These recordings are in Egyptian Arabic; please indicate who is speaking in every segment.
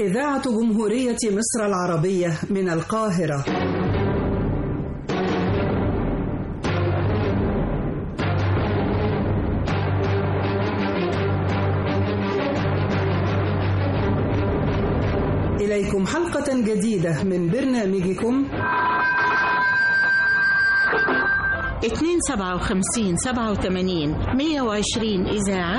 Speaker 1: إذاعة جمهورية مصر العربية من القاهرة إليكم حلقة جديدة من برنامجكم
Speaker 2: اتنين سبعة وخمسين سبعة وثمانين مية وعشرين إذاعة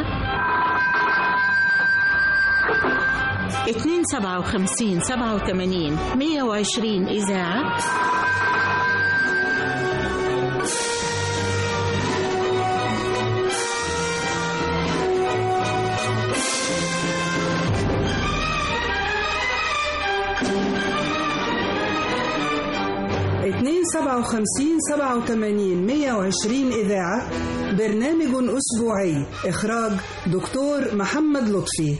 Speaker 2: اتنين سبعة وخمسين سبعة وثمانين مية وعشرين إذاعة
Speaker 1: اتنين سبعة وخمسين سبعة وثمانين مية وعشرين إذاعة برنامج أسبوعي إخراج دكتور محمد لطفي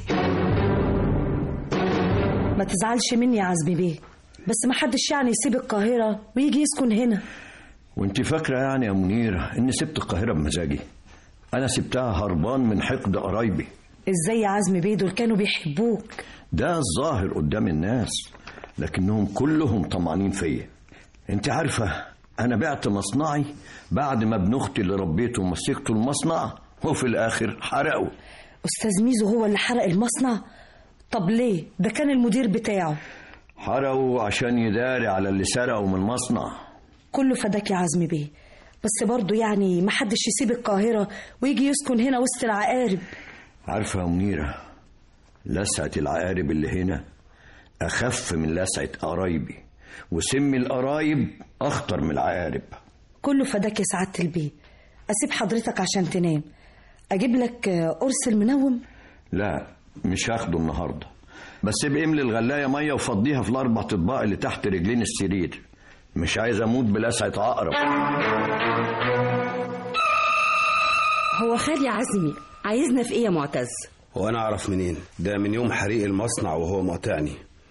Speaker 3: ما تزعلش مني يا عزمي بيه بس ما حدش يعني يسيب القاهرة ويجي يسكن هنا
Speaker 4: وانت فاكرة يعني يا منيرة اني سبت القاهرة بمزاجي انا سبتها هربان من حقد قرايبي
Speaker 3: ازاي يا عزمي بيه دول كانوا بيحبوك
Speaker 4: ده الظاهر قدام الناس لكنهم كلهم طمعانين فيا انت عارفة انا بعت مصنعي بعد ما ابن اختي اللي ربيته مسكته المصنع وفي الاخر حرقه
Speaker 3: أستاذ ميزو هو اللي حرق المصنع طب ليه ده كان المدير بتاعه
Speaker 4: حرقه عشان يداري على اللي سرقه من المصنع
Speaker 3: كله فداك يا عزمي بيه بس برضه يعني ما حدش يسيب القاهرة ويجي يسكن هنا وسط العقارب
Speaker 4: عارفة يا منيرة لسعة العقارب اللي هنا أخف من لسعة قرايبي وسم القرايب أخطر من العقارب
Speaker 3: كله فداك يا سعادة البيه أسيب حضرتك عشان تنام أجيب لك آه، قرص المنوم
Speaker 4: لا مش هاخده النهاردة بس ابقى املي الغلاية مية وفضيها في الأربع أطباق اللي تحت رجلين السرير مش عايز أموت بلسعة عقرب
Speaker 5: هو خالي عزمي عايزنا في ايه يا معتز
Speaker 6: وانا اعرف منين ده من يوم حريق المصنع وهو مقاطعني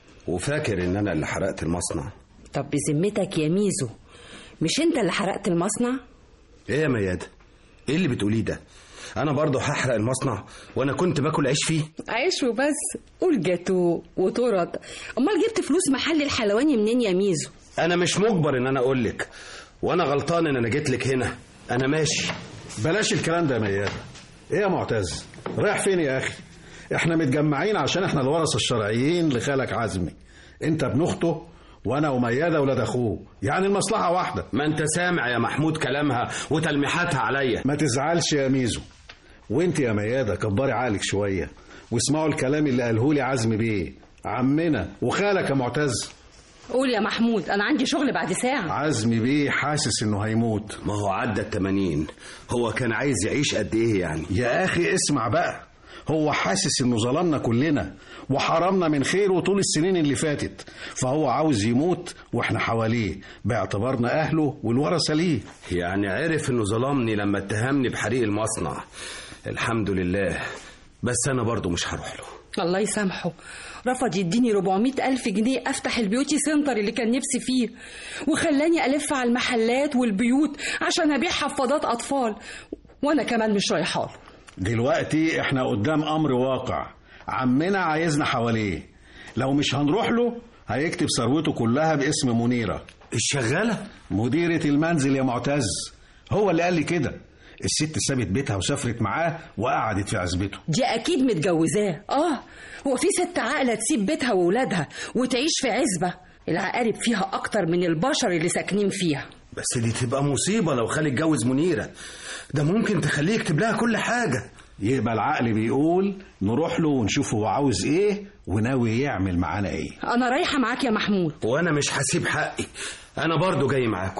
Speaker 6: وفاكر ان انا اللي حرقت المصنع
Speaker 5: طب بذمتك يا ميزو مش انت اللي حرقت المصنع
Speaker 6: ايه يا ميادة ايه اللي بتقوليه ده انا برضه هحرق المصنع وانا كنت باكل عيش فيه
Speaker 5: عيش وبس قول جاتو وتورت امال جبت فلوس محل الحلواني منين يا ميزو
Speaker 6: انا مش مجبر ان انا اقول لك وانا غلطان ان انا جيت لك هنا انا ماشي
Speaker 7: بلاش الكلام ده يا ميادة ايه يا معتز رايح فين يا اخي احنا متجمعين عشان احنا الورثه الشرعيين لخالك عزمي انت ابن اخته وانا وميادة ولاد اخوه يعني المصلحه واحده
Speaker 6: ما انت سامع يا محمود كلامها وتلميحاتها عليا
Speaker 7: ما تزعلش يا ميزو وانت يا ميادة كبري عقلك شويه واسمعوا الكلام اللي قاله لي عزمي بيه عمنا وخالك يا معتز
Speaker 5: قول يا محمود انا عندي شغل بعد ساعه
Speaker 7: عزمي بيه حاسس انه هيموت
Speaker 6: ما هو عدى التمانين هو كان عايز يعيش قد ايه يعني
Speaker 7: يا اخي اسمع بقى هو حاسس انه ظلمنا كلنا وحرمنا من خيره طول السنين اللي فاتت فهو عاوز يموت واحنا حواليه باعتبارنا اهله والورثه ليه
Speaker 6: يعني عرف انه ظلمني لما اتهمني بحريق المصنع الحمد لله بس انا برضه مش هروح له
Speaker 5: الله يسامحه رفض يديني 400 ألف جنيه أفتح البيوتي سنتر اللي كان نفسي فيه وخلاني ألف على المحلات والبيوت عشان أبيع حفاضات أطفال وأنا كمان مش رايحة له
Speaker 7: دلوقتي احنا قدام امر واقع عمنا عايزنا حواليه لو مش هنروح له هيكتب ثروته كلها باسم منيرة
Speaker 6: الشغالة
Speaker 7: مديرة المنزل يا معتز هو اللي قال لي كده الست سابت بيتها وسافرت معاه وقعدت في عزبته
Speaker 5: دي أكيد متجوزاه آه هو في ست عاقلة تسيب بيتها وولادها وتعيش في عزبة العقارب فيها أكتر من البشر اللي ساكنين فيها
Speaker 6: بس دي تبقى مصيبة لو خالي اتجوز منيرة ده ممكن تخليه يكتب لها كل حاجة
Speaker 7: يبقى العقل بيقول نروح له ونشوف هو عاوز ايه وناوي يعمل معانا ايه
Speaker 5: أنا رايحة معاك يا محمود
Speaker 6: وانا مش هسيب حقي انا برضو جاي معاكم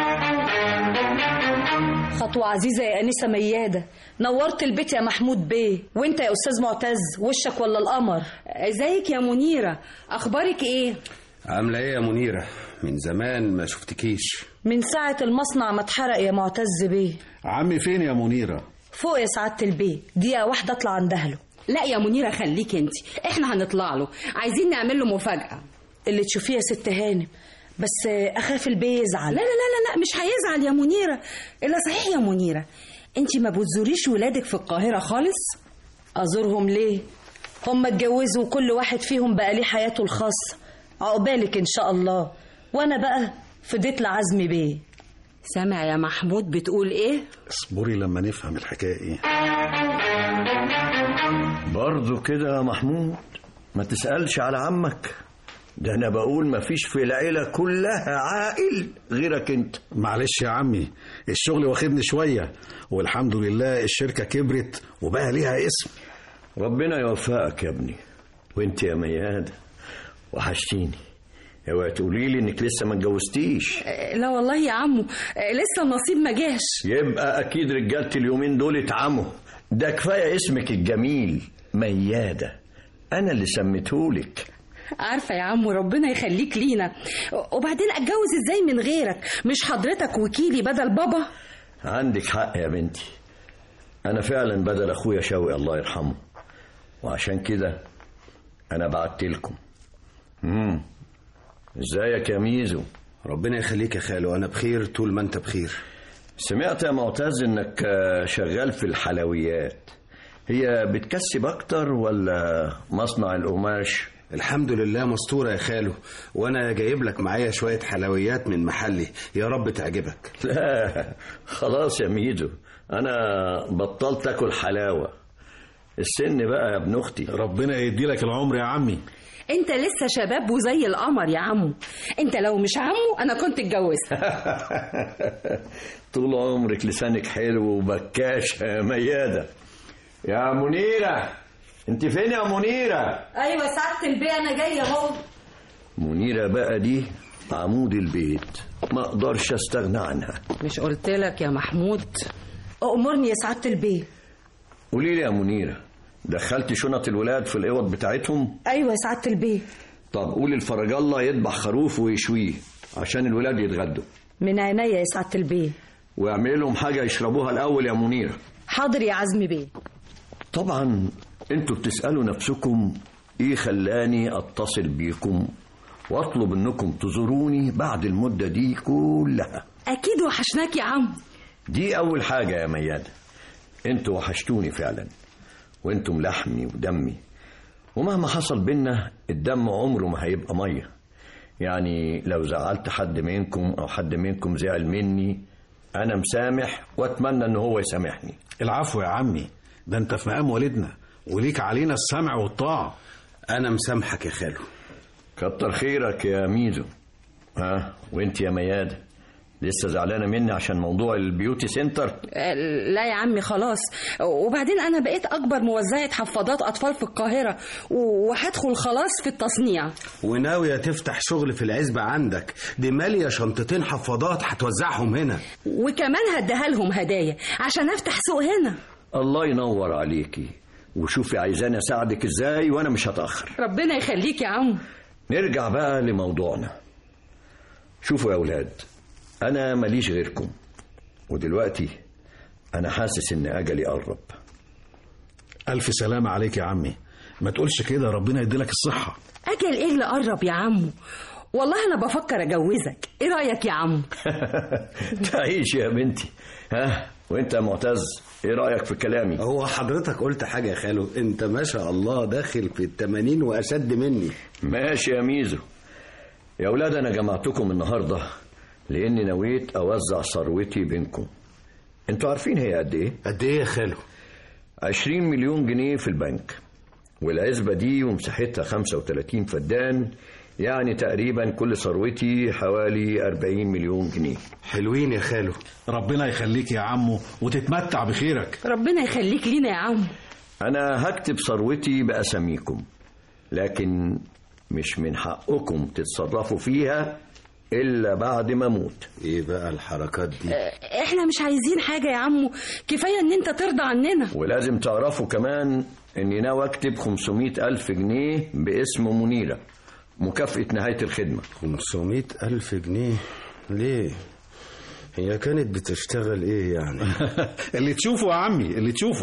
Speaker 3: خطوة عزيزة يا أنسة ميادة نورت البيت يا محمود بيه وانت يا أستاذ معتز وشك ولا القمر
Speaker 5: ازيك يا منيرة أخبارك إيه؟
Speaker 6: عاملة ايه يا منيرة من زمان ما شفتكيش
Speaker 3: من ساعة المصنع ما اتحرق يا معتز بيه
Speaker 7: عمي فين يا منيرة
Speaker 3: فوق يا سعادة البيه دقيقة واحدة اطلع عندها له
Speaker 5: لا يا منيرة خليك انت احنا هنطلع له عايزين نعمل له مفاجأة
Speaker 3: اللي تشوفيه يا ست هانم بس أخاف البيه يزعل
Speaker 5: لا لا لا لا, لا مش هيزعل يا منيرة إلا صحيح يا منيرة انت ما بتزوريش ولادك في القاهرة خالص
Speaker 3: أزورهم ليه هم اتجوزوا وكل واحد فيهم بقى ليه حياته الخاصة عقبالك إن شاء الله وأنا بقى فضيت لعزمي بيه
Speaker 5: سامع يا محمود بتقول ايه
Speaker 7: اصبري لما نفهم الحكايه ايه
Speaker 4: برضه كده يا محمود ما تسألش على عمك ده أنا بقول ما فيش في العيلة كلها عاقل غيرك أنت
Speaker 7: معلش يا عمي الشغل واخدني شويه والحمد لله الشركه كبرت وبقى ليها اسم
Speaker 4: ربنا يوفقك يا ابني وانت يا ميادة وحشتيني اوعي تقولي لي انك لسه ما اتجوزتيش
Speaker 5: آه، لا والله يا عمو آه، لسه النصيب ما جاش
Speaker 4: يبقى اكيد رجالة اليومين دول اتعموا ده كفايه اسمك الجميل ميادة انا اللي سميتهولك
Speaker 5: عارفة يا عمو ربنا يخليك لينا وبعدين اتجوز ازاي من غيرك مش حضرتك وكيلي بدل بابا
Speaker 4: عندك حق يا بنتي انا فعلا بدل اخويا شوقي الله يرحمه وعشان كده انا بعت لكم امم ازيك يا ميزو
Speaker 6: ربنا يخليك يا خالو انا بخير طول ما انت بخير
Speaker 4: سمعت يا معتز انك آه، شغال في الحلويات هي بتكسب اكتر ولا مصنع القماش
Speaker 6: الحمد لله مستورة يا خالو وانا جايب لك معايا شوية حلويات من محلي يا رب تعجبك
Speaker 4: لا خلاص يا ميدو انا بطلت اكل حلاوه السن بقى يا ابن اختي
Speaker 7: ربنا يدي لك العمر يا عمي
Speaker 5: انت لسه شباب وزي القمر يا عمو انت لو مش عمو انا كنت اتجوزت
Speaker 4: طول عمرك لسانك حلو وبكاش يا مياده يا منيره انت فين يا منيره
Speaker 3: أيوة سعادة البيه أنا جاية أهو
Speaker 4: منيره بقى دي عمود البيت ما اقدرش استغنى عنها
Speaker 5: مش قلت لك يا محمود
Speaker 3: أأمرني يا سعادة البيه
Speaker 4: قولي لي يا منيره دخلتي شنط الولاد في الاوض بتاعتهم
Speaker 3: أيوة يا سعادة البيه
Speaker 4: طب قولي الفرج الله يذبح خروف ويشويه عشان الولاد يتغدوا
Speaker 3: من عينيا يا سعادة البيه
Speaker 4: واعملي لهم حاجه يشربوها الاول يا منيره
Speaker 3: حاضر يا عزمي بيه
Speaker 4: طبعا انتوا بتسألوا نفسكم ايه خلاني اتصل بيكم واطلب انكم تزوروني بعد المدة دي كلها
Speaker 5: اكيد وحشناك يا عم
Speaker 4: دي اول حاجة يا ميادة انتوا وحشتوني فعلا وانتم لحمي ودمي ومهما حصل بينا الدم عمره ما هيبقى مية يعني لو زعلت حد منكم او حد منكم زعل مني انا مسامح واتمنى ان هو يسامحني
Speaker 7: العفو يا عمي ده انت في مقام والدنا وليك علينا السمع والطاعة
Speaker 6: انا مسامحك يا خالو
Speaker 4: كتر خيرك يا ميزو ها وانت يا ميادة لسه زعلانة مني عشان موضوع البيوتي سنتر
Speaker 5: آه، لا يا عمي خلاص وبعدين انا بقيت اكبر موزعة حفاضات اطفال في القاهرة و- وهدخل خلاص في التصنيع
Speaker 6: وناوية تفتح شغل في العزبة عندك دي مالية شنطتين حفاضات هتوزعهم هنا
Speaker 5: وكمان هديها لهم هدايا عشان افتح سوق هنا
Speaker 4: الله ينور عليكي وشوفي عايزاني اساعدك ازاي وانا مش هتاخر
Speaker 5: ربنا يخليك يا عم
Speaker 4: نرجع بقى لموضوعنا شوفوا يا اولاد انا ماليش غيركم ودلوقتي انا حاسس ان اجلي قرب
Speaker 7: ألف سلامة عليك يا عمي ما تقولش كده ربنا يديلك الصحة
Speaker 5: اجل ايه اللي قرب يا عمو والله انا بفكر اجوزك ايه رايك يا عم
Speaker 4: تعيش يا بنتي ها وانت يا معتز ايه رايك في كلامي
Speaker 6: هو حضرتك قلت حاجة يا خالو انت ما شاء الله داخل في التمانين واشد مني
Speaker 4: ماشي يا ميزو يا اولاد انا جمعتكم النهارده لاني نويت اوزع ثروتي بينكم انتوا عارفين هي قد ايه
Speaker 6: قد ايه يا خالو
Speaker 4: 20 مليون جنيه في البنك والعزبة دي ومساحتها 35 فدان يعني تقريبا كل ثروتي حوالي 40 مليون جنيه
Speaker 6: حلوين يا خالو
Speaker 7: ربنا يخليك يا عمو وتتمتع بخيرك
Speaker 5: ربنا يخليك لينا يا عم
Speaker 4: أنا هكتب ثروتي بأساميكم لكن مش من حقكم تتصرفوا فيها إلا بعد ما أموت
Speaker 6: ايه بقى الحركات دي
Speaker 5: احنا مش عايزين حاجة يا عمو كفاية ان انت ترضى عننا
Speaker 4: ولازم تعرفوا كمان إني ناوي أكتب 500 ألف جنيه باسم منيرة مكافأة نهاية الخدمة
Speaker 6: 500 ألف جنيه ليه هي كانت بتشتغل ايه يعني
Speaker 7: اللي تشوفه يا عمي اللي تشوفه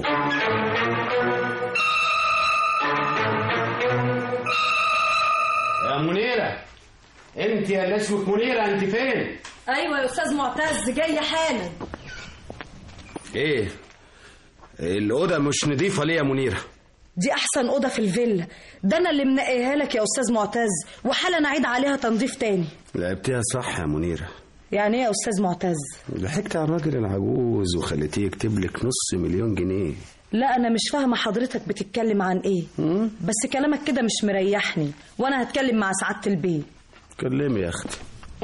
Speaker 6: يا منيرة انت يا اللي اسمك منيرة انت فين
Speaker 3: أيوة يا أستاذ معتز جاية حالا
Speaker 6: ايه الأوضة مش نظيفة ليه يا منيرة
Speaker 3: دي احسن اوضه في الفيلا ده انا اللي منقيها لك يا استاذ معتز وحالا اعيد عليها تنظيف تاني
Speaker 6: لعبتها صح يا منيرة
Speaker 3: يعني ايه يا استاذ معتز
Speaker 6: ضحكت على الراجل العجوز وخليتيه يكتب لك نص مليون جنيه
Speaker 3: لا انا مش فاهمه حضرتك بتتكلم عن ايه بس كلامك كده مش مريحني وانا هتكلم مع سعاده البيت
Speaker 6: كلمي يا اختي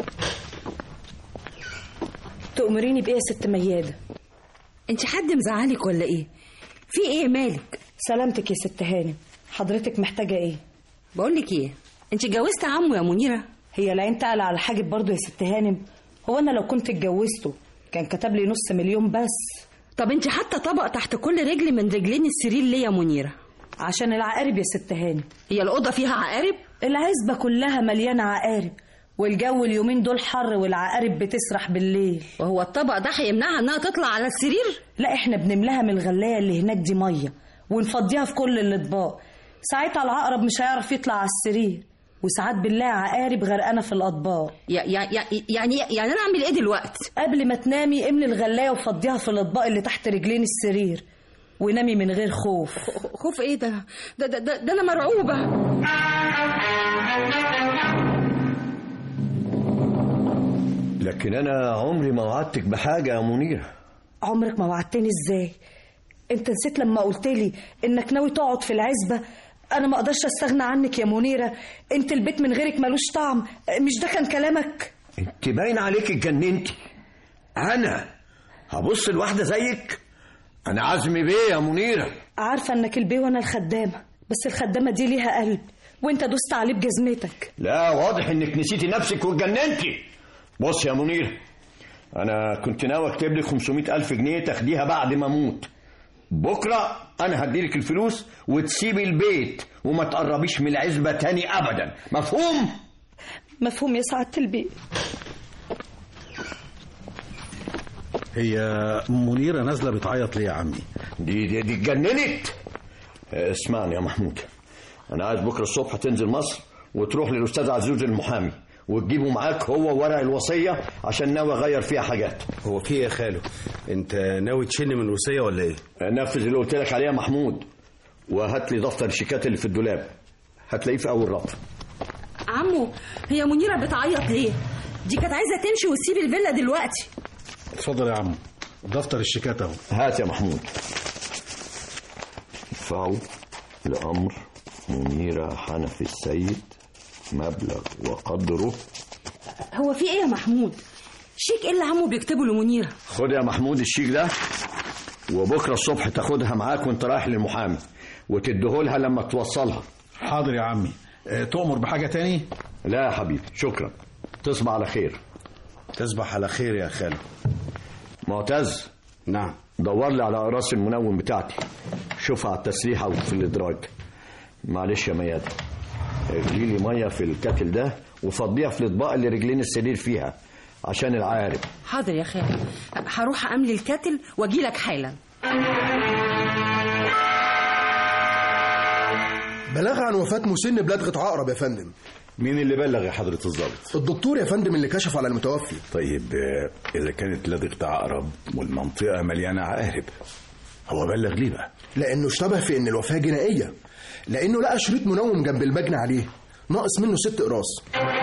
Speaker 3: تأمريني بايه يا ست مياده
Speaker 5: انت حد مزعلك ولا ايه في ايه مالك
Speaker 3: سلامتك يا ست هانم حضرتك محتاجه ايه
Speaker 5: بقول لك ايه انت اتجوزت عمو يا منيره
Speaker 3: هي العين تعلى على الحاجب برضو يا ست هانم هو انا لو كنت اتجوزته كان كتب لي نص مليون بس
Speaker 5: طب انت حتى طبق تحت كل رجل من رجلين السرير ليه يا منيره
Speaker 3: عشان العقارب يا ست هانم
Speaker 5: هي الاوضه فيها عقارب
Speaker 3: العزبة كلها مليانة عقارب والجو اليومين دول حر والعقارب بتسرح بالليل
Speaker 5: وهو الطبق ده هيمنعها انها تطلع على السرير
Speaker 3: لا احنا بنملاها من الغلاية اللي هناك دي مية ونفضيها في كل الاطباق ساعتها العقرب مش هيعرف يطلع على السرير وساعات بنلاقي عقارب غرقانة في الأطباق
Speaker 5: يا يا يا يعني يعني انا اعمل ايه دلوقتي
Speaker 3: قبل ما تنامي املي الغلاية وفضيها في الأطباق اللي تحت رجلين السرير ونامي من غير خوف
Speaker 5: خوف ايه ده ده ده, ده, ده انا مرعوبه
Speaker 4: لكن انا عمري ما وعدتك بحاجه يا منيره
Speaker 3: عمرك ما وعدتني ازاي انت نسيت لما قلت لي انك ناوي تقعد في العزبة انا ما اقدرش استغنى عنك يا منيرة انت البيت من غيرك ملوش طعم مش ده كان كلامك
Speaker 4: انت باين عليك اتجننتي انا هبص لواحده زيك انا عزمي بيه يا منيره
Speaker 3: عارفة انك البي وانا الخدامة بس الخدامة دي ليها قلب وانت دوست عليه بجزمتك
Speaker 4: لا واضح انك نسيتي نفسك واتجننتي بص يا منيره انا كنت ناوي اكتب لك 500 الف جنيه تاخديها بعد ما اموت بكره انا هديلك الفلوس وتسيبي البيت وما تقربيش من العزبه تاني ابدا مفهوم
Speaker 3: مفهوم يا سعادة البي
Speaker 7: هي منيرة نازلة بتعيط ليه يا عمي
Speaker 4: دي دي, دي اتجننت اه، اسمعني يا محمود انا عايز بكره الصبح تنزل مصر وتروح للاستاذ عزوز المحامي وتجيبه معاك هو ورق الوصيه عشان ناوي اغير فيها حاجات
Speaker 6: هو في ايه يا خالو انت ناوي تشيل من الوصيه ولا ايه
Speaker 4: نفذ اللي قلت لك عليه يا محمود وهات لي دفتر الشيكات اللي في الدولاب هتلاقيه في اول رف
Speaker 5: عمو هي منيره بتعيط ليه دي كانت عايزه تمشي وتسيب الفيلا دلوقتي
Speaker 7: اتفضل يا عم دفتر الشيكات اهو
Speaker 4: هات يا محمود ادفعوا لأمر منيرة حنفي السيد مبلغ وقدره
Speaker 5: هو في ايه يا محمود شيك ايه اللي عمو بيكتبه لمنيره
Speaker 4: خد يا محمود الشيك ده وبكرة الصبح تاخدها معاك وانت رايح للمحامي وتديهولها لما توصلها
Speaker 7: حاضر يا عمي اه، تؤمر بحاجة تاني
Speaker 4: لا يا حبيبي شكرا تصبح على خير
Speaker 7: تصبح على خير يا خالد
Speaker 4: معتز
Speaker 6: نعم
Speaker 4: دور لي على اقراص المنوم بتاعتي شوفها على التسريحه وفي الادراج معلش يا ميادة اغلي لي ميه في الكاتل ده وفضيها في الاطباق اللي رجلين السرير فيها عشان العارف
Speaker 5: حاضر يا خالد هروح املي الكاتل واجي لك حالا
Speaker 8: بلاغ عن وفاة مسن بلدغة عقرب يا فندم
Speaker 9: مين اللي بلغ يا حضرة الضابط؟
Speaker 8: الدكتور يا فندم اللي كشف على المتوفي
Speaker 9: طيب آه، إذا كانت لدغة عقرب والمنطقة مليانة عقارب هو بلغ ليه بقى؟
Speaker 8: لأنه اشتبه في إن الوفاة جنائية لأنه لقى شريط منوم جنب المجني عليه ناقص منه ست قراص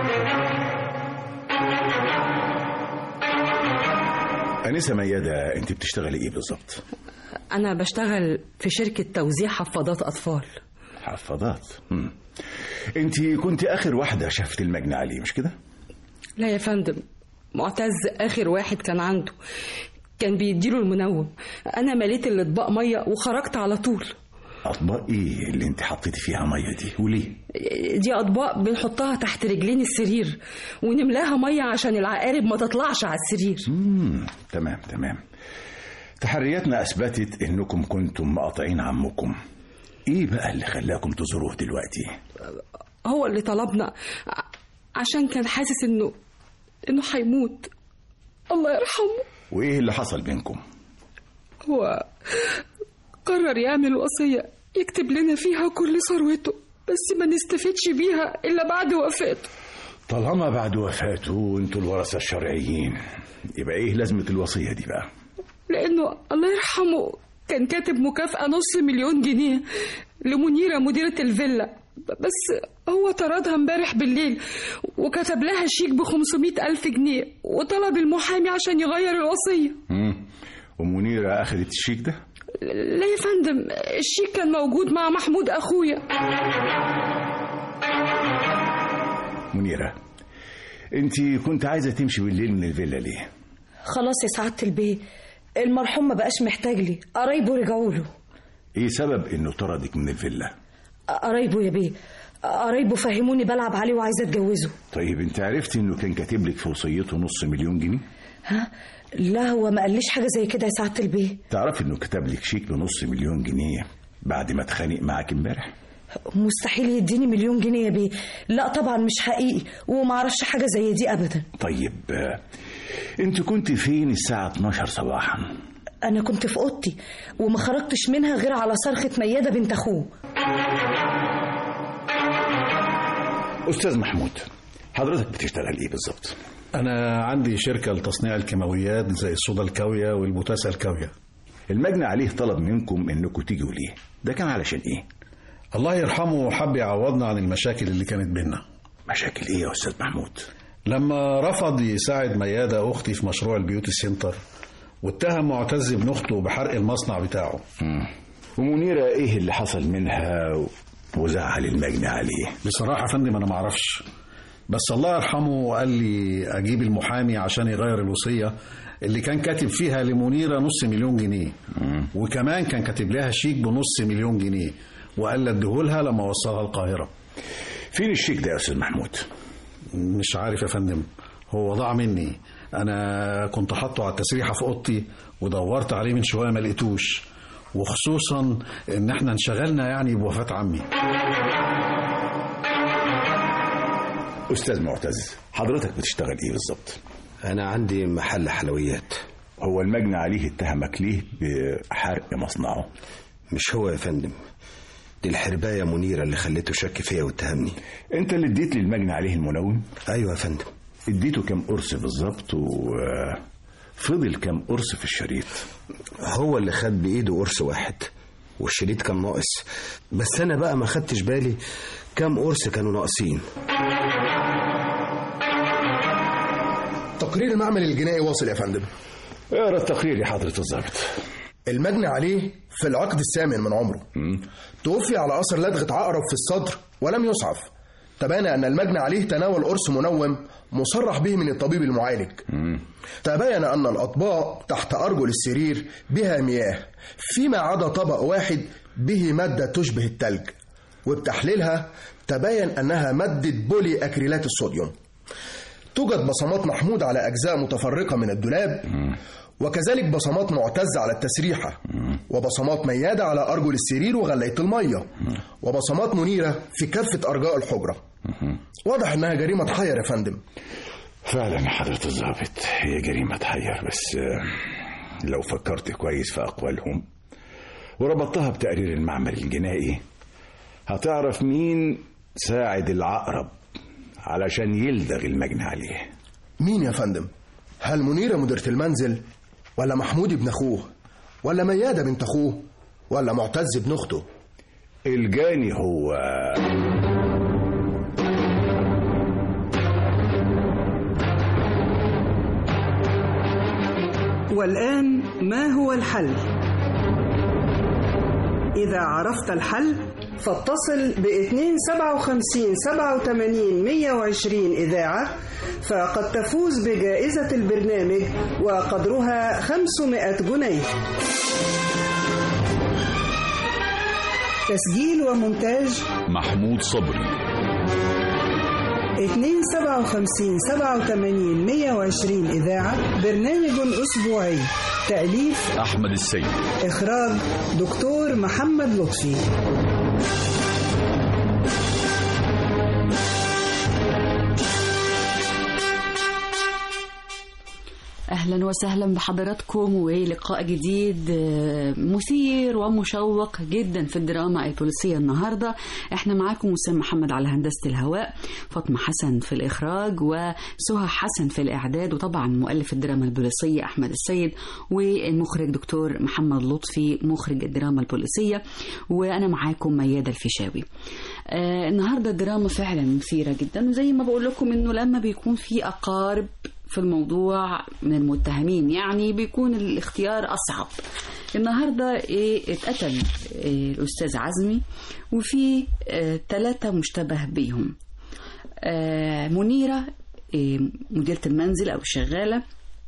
Speaker 9: أنسة ميادة أنت بتشتغلي إيه بالظبط؟
Speaker 5: انا بشتغل في شركه توزيع حفاضات اطفال
Speaker 9: حفاضات مم. أنت كنت آخر واحدة شافت المجني عليه مش كده؟
Speaker 5: لا يا فندم معتز اخر واحد كان عنده كان بيديله المنوم انا مليت الاطباق ميه وخرجت على طول
Speaker 9: أطباق إيه اللي أنت حطيتي فيها مية دي وليه؟
Speaker 5: دي اطباق بنحطها تحت رجلين السرير ونملاها ميه عشان العقارب ما تطلعش على السرير
Speaker 9: مم. تمام تمام تحرياتنا أثبتت إنكم كنتم مقاطعين عمكم إيه بقى اللي خلاكم تزوروه دلوقتي؟
Speaker 5: هو اللي طلبنا ع- عشان كان حاسس انه انه هيموت الله يرحمه
Speaker 9: وإيه اللي حصل بينكم؟
Speaker 5: هو قرر يعمل وصية يكتب لنا فيها كل ثروته بس ما نستفدش بيها إلا بعد وفاته
Speaker 9: طالما بعد وفاته انتوا الورثة الشرعيين يبقى ايه لازمة الوصية دي بقى؟
Speaker 5: لأنه الله يرحمه كان كاتب مكافأة نص مليون جنيه لمنيرة مديرة الفيلا بس هو طردها امبارح بالليل وكتب لها شيك ب 500 ألف جنيه وطلب المحامي عشان يغير الوصية
Speaker 9: مم. ومنيرة أخذت الشيك ده
Speaker 5: لا يا فندم الشيك كان موجود مع محمود أخويا
Speaker 9: منيرة أنت كنت عايزة تمشي بالليل من الفيلا ليه؟
Speaker 3: خلاص يا سعادة البيه المرحوم ما بقاش محتاج لي قرايبه رجعوا له
Speaker 9: إيه سبب إنه طردك من الفيلا؟
Speaker 3: قرايبه يا بيه قرايبه فهموني بلعب عليه وعايزه اتجوزه
Speaker 9: طيب أنت عرفت إنه كان كاتب لك في وصيته نص مليون جنيه؟
Speaker 3: ها لا هو ما قاليش حاجه زي كده يا سعاده البيه
Speaker 9: تعرف إنه كتب لك شيك بنص مليون جنيه بعد ما اتخانق معاك امبارح؟
Speaker 3: مستحيل يديني مليون جنيه يا بيه لا طبعا مش حقيقي وما اعرفش حاجه زي دي ابدا
Speaker 9: طيب آه، أنت كنت فين الساعة 12 صباحا؟
Speaker 3: انا كنت في اوضتي وما خرجتش منها غير على صرخه مياده بنت اخوه
Speaker 9: أستاذ محمود حضرتك بتشتغل إيه بالظبط؟
Speaker 7: أنا عندي شركة لتصنيع الكيماويات زي الصودا الكاوية والبوتاسا الكاوية
Speaker 9: المجني عليه طلب منكم إنكم تيجوا ليه؟ ده كان علشان إيه؟
Speaker 7: الله يرحمه حب يعوضنا عن المشاكل اللي كانت بينا
Speaker 9: مشاكل إيه يا أستاذ محمود؟
Speaker 7: لما رفض يساعد ميادة أختي في مشروع البيوتي سنتر واتهم معتز ابن أخته بحرق المصنع بتاعه
Speaker 9: مم. ومنيرة إيه اللي حصل منها و- وزعل المجني عليه؟
Speaker 7: بصراحة يا فندم أنا معرفش بس الله يرحمه قال لي أجيب المحامي عشان يغير الوصية اللي كان كاتب فيها لمنيرة نص مليون جنيه وكمان كان كاتب لها شيك بنص مليون جنيه وقال لي اديهولها لما وصلها القاهرة
Speaker 9: فين الشيك ده يا أستاذ محمود؟
Speaker 7: مش عارف يا فندم هو ضاع مني انا كنت حاطه على التسريحه في اوضتي ودورت عليه من شويه ما لقيتوش وخصوصا ان احنا انشغلنا يعني بوفاه عمي
Speaker 9: أستاذ معتز حضرتك بتشتغل إيه بالظبط؟
Speaker 6: أنا عندي محل حلويات
Speaker 9: هو المجني عليه اتهمك ليه بحرق مصنعه؟
Speaker 6: مش هو يا فندم دي الحرباية منيرة اللي خليته شك فيا واتهمني
Speaker 9: أنت اللي اديت للمجني عليه المنوم؟
Speaker 6: أيوة يا فندم
Speaker 9: اديته كام قرص بالظبط وفضل كام قرص في الشريط؟
Speaker 6: هو اللي خد بإيده قرص واحد والشريط كان ناقص بس أنا بقى ما خدتش بالي كام قرص كانوا ناقصين
Speaker 8: تقرير المعمل الجنائي واصل يا فندم
Speaker 9: اقرا التقرير يا حضرة الضابط
Speaker 8: المجني عليه في العقد الثامن من عمره توفي على أثر لدغة عقرب في الصدر ولم يسعف تبين أن المجني عليه تناول قرص منوم مصرح به من الطبيب المعالج تبين أن الأطباق تحت أرجل السرير بها مياه فيما عدا طبق واحد به مادة تشبه التلج وبتحليلها تبين أنها مادة بولي أكريلات الصوديوم توجد بصمات محمود على أجزاء متفرقة من الدولاب وكذلك بصمات معتز على التسريحة وبصمات ميادة على أرجل السرير وغلاية المية وبصمات منيرة في كافة أرجاء الحجرة واضح أنها جريمة تحير يا فندم
Speaker 9: فعلا يا حضرة الضابط هي جريمة تحير بس آه، لو فكرت كويس في أقوالهم وربطتها بتقرير المعمل الجنائي هتعرف مين ساعد العقرب علشان يلدغ المجني عليه
Speaker 8: مين يا فندم هل منيرة مديرة المنزل ولا محمود ابن أخوه ولا ميادة بنت أخوه ولا معتز ابن أخته
Speaker 9: الجاني هو
Speaker 1: والآن ما هو الحل؟ إذا عرفت الحل فاتصل ب 257 87 120 إذاعة فقد تفوز بجائزة البرنامج وقدرها 500 جنيه تسجيل ومونتاج
Speaker 10: محمود صبري
Speaker 1: 257 87 120 إذاعة برنامج أسبوعي تأليف
Speaker 10: أحمد السيد
Speaker 1: إخراج دكتور محمد لطفي
Speaker 11: أهلا
Speaker 10: أهلا وسهلا بحضراتكم ولقاء جديد آه، مثير ومشوق جدا في الدراما البوليسية النهاردة احنا معاكم وسام محمد على هندسة الهواء فاطمة حسن في الإخراج وسهى حسن في الإعداد وطبعا مؤلف الدراما البوليسية أحمد السيد والمخرج دكتور محمد لطفي مخرج الدراما البوليسية وأنا معاكم ميادة الفيشاوي آه النهاردة الدراما فعلا مثيرة جدا وزي ما بقول لكم انه لما بيكون في أقارب في الموضوع من المتهمين يعني بيكون الاختيار أصعب النهاردة إيه اتقتل إيه الأستاذ عزمي وفي آه ثلاثة مشتبه بيهم آه منيرة إيه مديرة المنزل أو الشغالة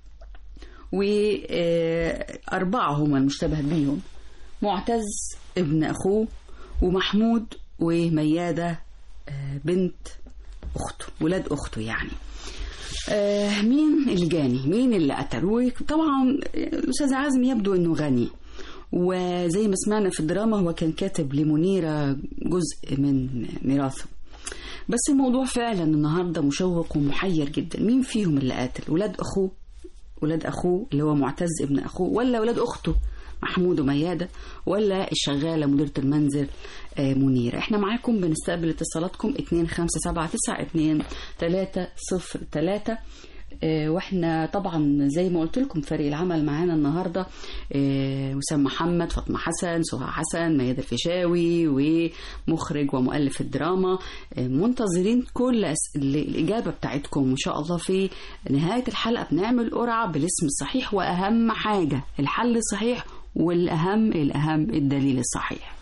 Speaker 10: وأربعة هم المشتبه بيهم معتز ابن أخوه ومحمود وميادة آه، بنت أخته ولاد أخته يعني آه، مين الجاني مين اللي قتل وطبعا الأستاذ عازم يبدو أنه غني وزي ما سمعنا في الدراما هو كان كاتب لمنيرة جزء من ميراثه بس الموضوع فعلا النهارده مشوق ومحير جدا مين فيهم اللي قاتل ولاد أخوه ولاد أخوه اللي هو معتز ابن أخوه ولا ولاد أخته محمود وميادة ولا الشغالة مديرة المنزل آه، منيرة احنا معاكم بنستقبل اتصالاتكم 2579 آه، واحنا طبعا زي ما قلت لكم فريق العمل معانا النهارده آه، وسام محمد فاطمه حسن سهى حسن ميادة الفيشاوي ومخرج ومؤلف الدراما آه، منتظرين كل أس- ال- الاجابه بتاعتكم وان شاء الله في نهايه الحلقه بنعمل قرعه بالاسم الصحيح واهم حاجه الحل الصحيح والاهم الاهم الدليل الصحيح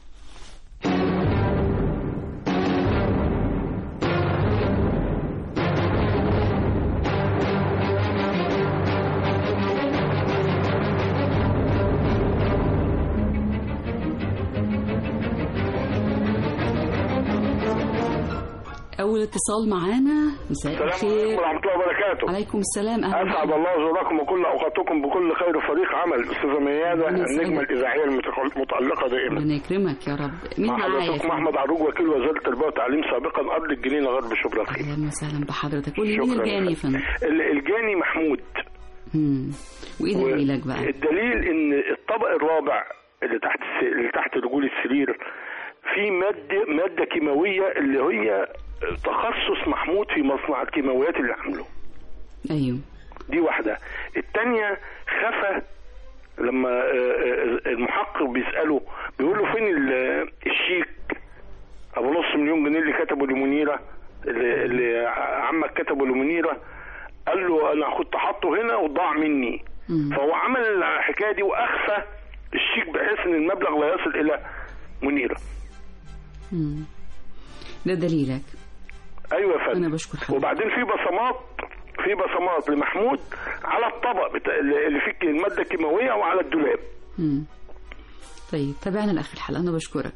Speaker 10: اول اتصال معانا مساء
Speaker 11: السلام
Speaker 10: الخير
Speaker 11: عليكم ورحمة الله وبركاته
Speaker 10: عليكم السلام اهلا
Speaker 11: أسعد الله زوركم وكل أوقاتكم بكل خير فريق عمل أستاذة ميادة
Speaker 10: ربنا يسعدك.
Speaker 11: النجمة الإذاعية المتق- المتألقة دائما
Speaker 10: ربنا يكرمك يا رب مين
Speaker 11: مع
Speaker 10: معايا يا
Speaker 11: حضرتكم
Speaker 10: فندم؟
Speaker 11: أحمد عروج وكيل وزارة التربية والتعليم سابقا أرض الجنينة غرب شبرا الخير
Speaker 10: اهلا وسهلا بحضرتك قولي مين
Speaker 11: شكراً.
Speaker 10: الجاني يا فندم
Speaker 11: ال- الجاني محمود
Speaker 10: مم. وايه دليلك بقى
Speaker 11: الدليل إن الطبق الرابع اللي تحت الس... اللي تحت رجول السرير في مادة مادة كيماوية اللي هي تخصص محمود في مصنع الكيماويات اللي عامله
Speaker 10: ايوه
Speaker 11: دي واحدة التانية خفى لما آه، آه، المحقق بيسأله بيقول له فين ال- الشيك ابو نص مليون جنيه اللي كتبه لمنيرة اللي, اللي عمك كتبه لمنيرة قال له انا كنت حاطه هنا وضاع مني فهو عمل الحكاية دي واخفى الشيك بحيث ان المبلغ لا يصل الى منيرة
Speaker 10: مم. ده دليلك
Speaker 11: ايوه يا فندم
Speaker 10: انا بشكر حضرتك
Speaker 11: وبعدين في بصمات في بصمات لمحمود على الطبق بتا... اللي فيه الماده الكيماويه وعلى الدولاب
Speaker 10: مم. طيب تابعنا لاخر الحلقه انا بشكرك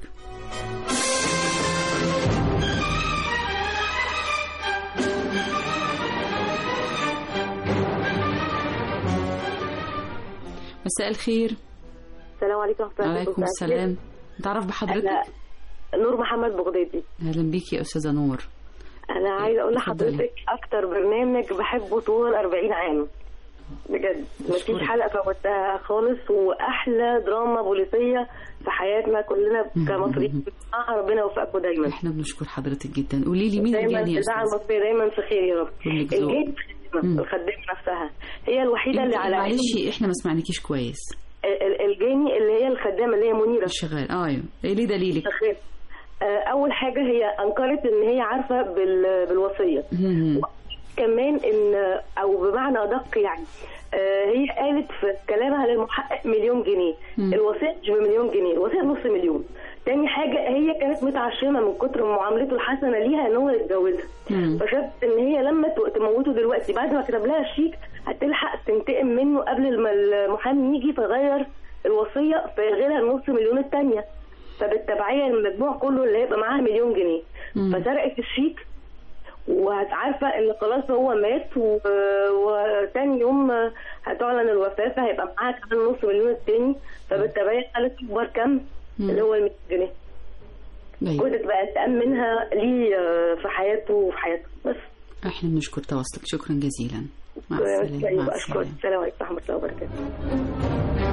Speaker 10: مساء الخير
Speaker 12: السلام عليكم ورحمة الله
Speaker 10: عليكم
Speaker 12: وبركاته.
Speaker 10: السلام تعرف بحضرتك
Speaker 12: أنا نور محمد بغدادي
Speaker 10: اهلا بيكي يا استاذه نور
Speaker 12: أنا عايزة أقول
Speaker 10: اتفضلي.
Speaker 12: لحضرتك أكتر برنامج بحبه طول 40 عام بجد مفيش
Speaker 10: أشكرك.
Speaker 12: حلقة فوتها خالص وأحلى دراما بوليسية في حياتنا كلنا كمصريين بنسمعها ربنا يوفقكم دايما
Speaker 10: احنا بنشكر حضرتك جدا قولي لي مين
Speaker 12: دايما
Speaker 10: الجاني يا
Speaker 12: الإذاعة
Speaker 10: استاذ
Speaker 12: المصرية دايما في خير يا رب
Speaker 10: كلك ذوق.
Speaker 12: الجيل الخدامة نفسها هي الوحيدة اللي على
Speaker 10: معلش
Speaker 12: علم
Speaker 10: احنا ما سمعناكيش كويس
Speaker 12: ال- ال- الجاني اللي هي الخدامة اللي هي منيرة
Speaker 10: الشغال اه ايوه ايه ليه دليلك
Speaker 12: شغال. آه، اول حاجه هي انكرت ان هي عارفه بال- بالوصيه
Speaker 10: مم.
Speaker 12: كمان ان او بمعنى ادق يعني آه، هي قالت في كلامها للمحقق مليون جنيه
Speaker 13: مم.
Speaker 12: الوصيه مش بمليون جنيه الوصيه نص مليون تاني حاجة هي كانت متعشمة من كتر معاملته الحسنة ليها ان هو يتجوزها
Speaker 13: مم.
Speaker 12: فشافت ان هي لما ت- تموته دلوقتي بعد ما كتب لها الشيك هتلحق تنتقم منه قبل ما المحامي يجي فغير الوصية فيلغي النص مليون التانية فبالتبعية المجموع كله اللي هيبقى معاها مليون جنيه
Speaker 13: مم.
Speaker 12: فسرقت الشيك وعارفة ان خلاص هو مات و... وتاني يوم هتعلن الوفاة فهيبقى معاها كمان نص مليون التاني فبالتبعية خلت اكبر كم اللي هو ال 100 جنيه
Speaker 10: أيوة.
Speaker 12: كنت بقى تأمنها ليه آه، في حياته وفي حياته بس
Speaker 10: احنا بنشكر تواصلك شكرا جزيلا مع السلامة،
Speaker 12: يعني
Speaker 10: مع
Speaker 12: بشكر
Speaker 10: السلامة.
Speaker 12: السلام عليكم ورحمه الله وبركاته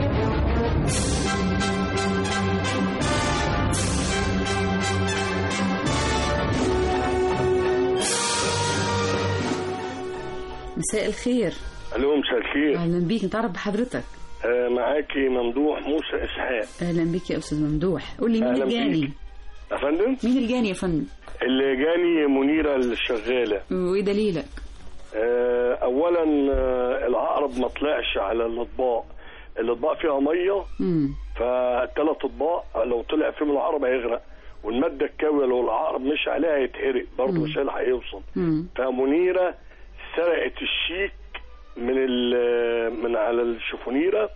Speaker 10: مساء الخير
Speaker 11: الو مساء الخير
Speaker 10: اهلا بيك نتعرف بحضرتك
Speaker 11: آه، معاكي ممدوح موسى اسحاق
Speaker 10: اهلا بيك يا استاذ ممدوح قول لي مين
Speaker 11: أهلاً
Speaker 10: الجاني
Speaker 11: بيك. يا فندم
Speaker 10: مين الجاني يا فندم
Speaker 11: اللي جاني منيره الشغاله
Speaker 10: وايه دليلك
Speaker 11: آه، اولا آه، العقرب ما طلعش على الاطباق الاطباق فيها ميه
Speaker 10: امم
Speaker 11: فثلاث اطباق لو طلع فيهم العقرب هيغرق والماده الكاويه لو العقرب مش عليها هيتحرق برضه مش هيلحق يوصل
Speaker 10: امم
Speaker 11: فمنيره سرقت الشيك من ال- من على الشفونيره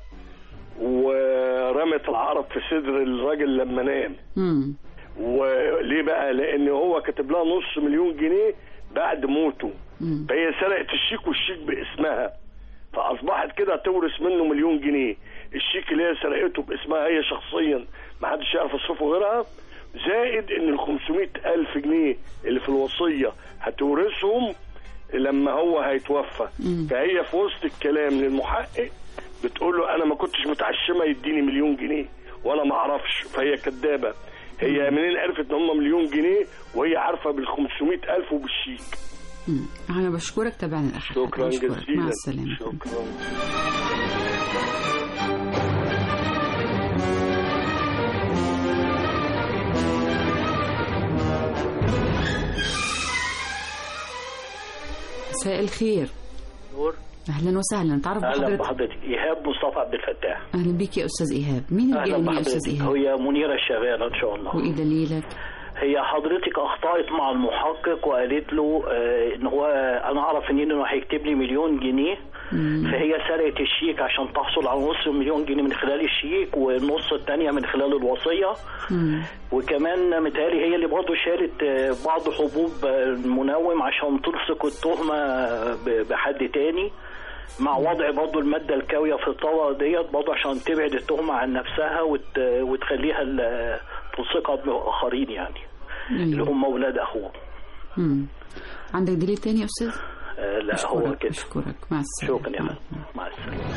Speaker 11: ورمت العقرب في صدر الراجل لما نام
Speaker 10: امم
Speaker 11: وليه بقى لان هو كاتب لها نص مليون جنيه بعد موته
Speaker 10: مم.
Speaker 11: فهي سرقت الشيك والشيك باسمها فاصبحت كده تورث منه مليون جنيه الشيك اللي هي سرقته باسمها هي شخصيا ما حدش يعرف يصرفه غيرها زائد ان ال 500 الف جنيه اللي في الوصيه هتورثهم لما هو هيتوفى
Speaker 10: مم.
Speaker 11: فهي في وسط الكلام للمحقق بتقول له انا ما كنتش متعشمه يديني مليون جنيه وانا ما اعرفش فهي كدابه هي منين عرفت ان هم مليون جنيه وهي عارفه بال 500 الف وبالشيك
Speaker 10: مم. انا بشكرك تابعنا الاخر
Speaker 11: شكرا
Speaker 10: بشكرك.
Speaker 11: جزيلا
Speaker 10: مع السلامه
Speaker 11: شكرا
Speaker 10: مساء الخير
Speaker 13: نور
Speaker 10: اهلا وسهلا نتعرف
Speaker 13: اهلا
Speaker 10: بحضرتك
Speaker 13: بحضرتك ايهاب مصطفى عبد الفتاح
Speaker 10: اهلا بيك يا استاذ ايهاب مين
Speaker 13: اهلا
Speaker 10: الجاني يا استاذ
Speaker 13: بحضرتك
Speaker 10: ايهاب
Speaker 13: هي منيره الشغاله ان شاء الله
Speaker 10: وايه دليلك
Speaker 13: هي حضرتك اخطات مع المحقق وقالت له آه، ان هو انا اعرف ان انه هيكتب لي مليون جنيه
Speaker 10: مم.
Speaker 13: فهي سرقت الشيك عشان تحصل على نص مليون جنيه من خلال الشيك والنص الثانيه من خلال الوصيه
Speaker 10: مم.
Speaker 13: وكمان متهيألي هي اللي برضه شالت آه، بعض حبوب آه، المنوم عشان تلصق التهمة آه، ب- بحد تاني مع وضع برضه المادة الكاوية في الطبقة ديت برضه عشان تبعد التهمة عن نفسها وت... وتخليها ال- تلصقها بآخرين يعني اللي
Speaker 10: أيوة.
Speaker 13: هم أولاد أخوه
Speaker 10: مم. عندك دليل تاني يا استاذ
Speaker 13: آه، لا هو
Speaker 10: اشكرك
Speaker 13: كده
Speaker 10: اشكرك مع السلامه
Speaker 13: شكرا يا فندم مع السلامة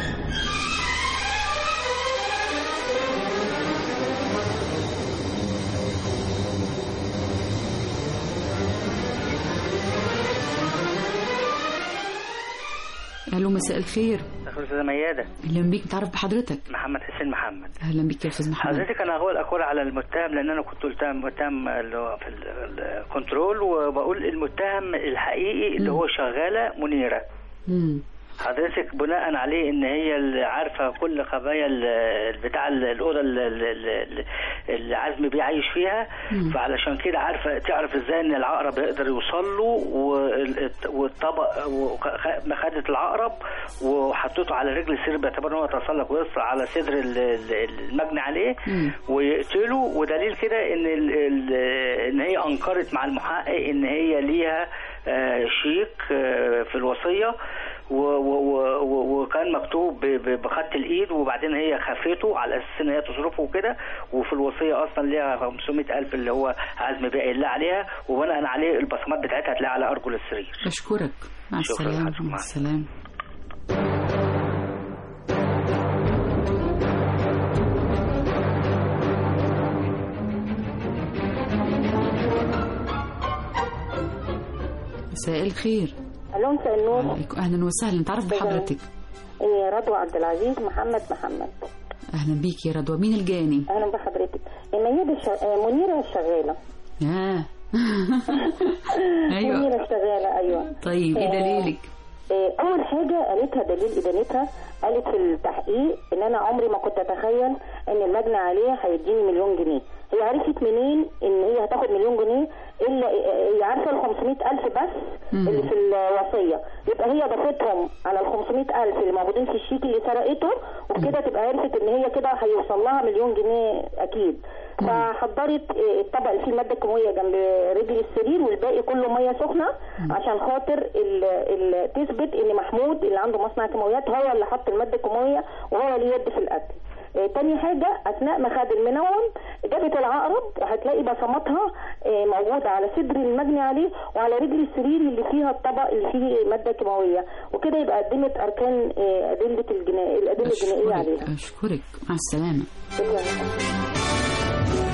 Speaker 10: الو مساء الخير
Speaker 14: استاذة ميادة
Speaker 10: اهلا بيك نتعرف بحضرتك
Speaker 14: محمد حسين محمد
Speaker 10: اهلا بيك يا استاذ محمد
Speaker 14: حضرتك انا اقول اقول على المتهم لان انا كنت متهم متهم اللي هو في ال- الكنترول وبقول المتهم الحقيقي اللي هو شغاله منيره
Speaker 10: مم.
Speaker 14: حضرتك بناء عليه ان هي اللي عارفه كل خبايا ال- بتاع ال- الاوضه ال- ال- ال- اللي عزمي بيه عايش فيها
Speaker 15: مم.
Speaker 14: فعلشان كده عارفه تعرف ازاي ان العقرب يقدر يوصل له وال- والطبق وخ- خدت العقرب وحطيته على رجل السرير باعتبار ان هو يتسلق ويصل على صدر ال- ال- المجني عليه ويقتله ودليل كده ان ال ال ان هي انكرت مع المحقق ان هي ليها آه، شيك آه، في الوصيه و- و- و- و- وكان مكتوب ب- ب- بخط الايد وبعدين هي خفته على اساس ان هي تصرفه وكده وفي الوصيه اصلا ليها 500 الف اللي هو عزم بيع الله عليها وبناء عليه البصمات بتاعتها هتلاقيها على ارجل السرير
Speaker 10: بشكرك مع
Speaker 14: شكراً
Speaker 10: السلامه
Speaker 14: لحضرتك.
Speaker 10: مع
Speaker 14: مع
Speaker 10: السلامه مساء الخير
Speaker 16: الو مساء النور
Speaker 10: عليكم اهلا وسهلا نتعرف بحضرتك
Speaker 16: إيه، رضوى عبد العزيز محمد محمد
Speaker 10: اهلا بيك يا رضوى مين الجاني
Speaker 16: اهلا بحضرتك ميادة الش... آه، منيره الشغاله
Speaker 10: اه ايوه
Speaker 16: منيره الشغاله ايوه
Speaker 10: طيب ايه
Speaker 16: آه،
Speaker 10: دليلك
Speaker 16: آه، اول حاجه قالتها دليل ادانتها قالت في التحقيق ان انا عمري ما كنت اتخيل ان المجني عليه هيديني مليون جنيه هي عرفت منين ان هي هتاخد مليون جنيه الا هي عارفه ال 500 الف بس
Speaker 15: مم.
Speaker 16: اللي في الوصيه يبقى هي ضافتهم على ال 500 الف اللي موجودين في الشيك اللي سرقته وبكده تبقى عرفت ان هي كده هيوصل لها مليون جنيه اكيد فحضرت آه، الطبق اللي فيه الماده الكيماويه جنب رجل السرير والباقي كله ميه سخنه عشان خاطر ال ال تثبت ان محمود اللي عنده مصنع كيماويات هو اللي حط الماده الكيماويه وهو اللي يد في القتل آه، تاني حاجة أثناء ما خد المنوم جابت العقرب هتلاقي بصماتها آه، موجودة على صدر المجني عليه وعلى رجل السرير اللي فيها الطبق اللي فيه مادة كيماوية وكده يبقى قدمت أركان آه، أدلة الجنائية الأدلة الجنائية عليها
Speaker 10: أشكرك أشكرك مع السلامة
Speaker 16: شكرا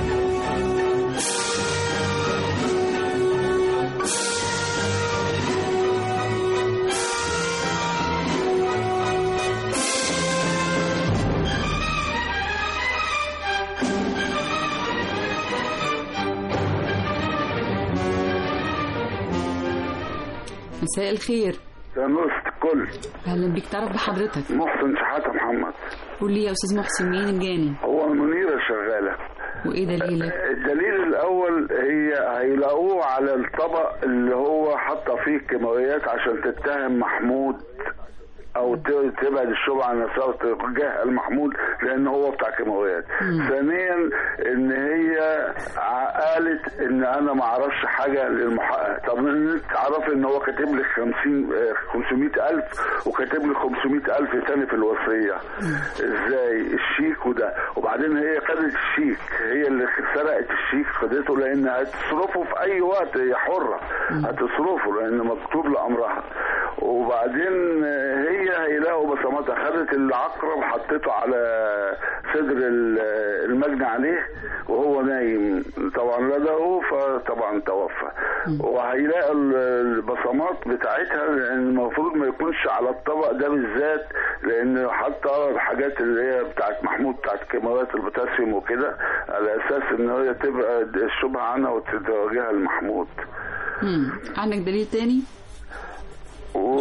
Speaker 10: مساء الخير
Speaker 15: يا نص الكل
Speaker 10: أهلا بيك تعرف بحضرتك
Speaker 15: محسن شحاتة محمد
Speaker 10: قول لي يا أستاذ محسن مين الجاني
Speaker 15: هو المنيرة شغالة
Speaker 10: وإيه دليلك
Speaker 15: الدليل الأول هي هيلاقوه على الطبق اللي هو حاطة فيه كيماويات عشان تتهم محمود او ت- تبعد الشبهه عن نفسها وتتجاهل محمود لان هو بتاع كيماويات ثانيا ان هي ع- قالت ان انا ما اعرفش حاجه للمحقق طب انت تعرفي ان هو كاتب لي 50 آه، 500 الف وكاتب لي 500 الف تاني في الوصيه ازاي الشيك وده وبعدين هي خدت الشيك هي اللي سرقت الشيك خدته لان هتصرفه في اي وقت هي حره هتصرفه لان مكتوب لامرها وبعدين هي هيلاقوا بصماتها خدت العقرب حطيته على صدر ال- المجني عليه وهو نايم طبعا لدغه فطبعا توفى وهيلاقوا ال- البصمات بتاعتها لان المفروض ما يكونش على الطبق ده بالذات لان حاطه الحاجات اللي هي بتاعت محمود بتاعت كيماويات البوتاسيوم وكده على اساس ان هي تبقى الشبهه عنها وتتوجهها لمحمود
Speaker 10: مم. عندك دليل تاني
Speaker 15: و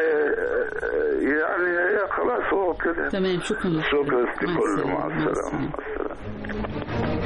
Speaker 15: يعني هي خلاص هو كده
Speaker 10: تمام شكرا لك
Speaker 15: شكرا ستي
Speaker 10: مع
Speaker 15: كله
Speaker 10: السلامة.
Speaker 15: مع
Speaker 10: مع
Speaker 15: السلامه مع السلامه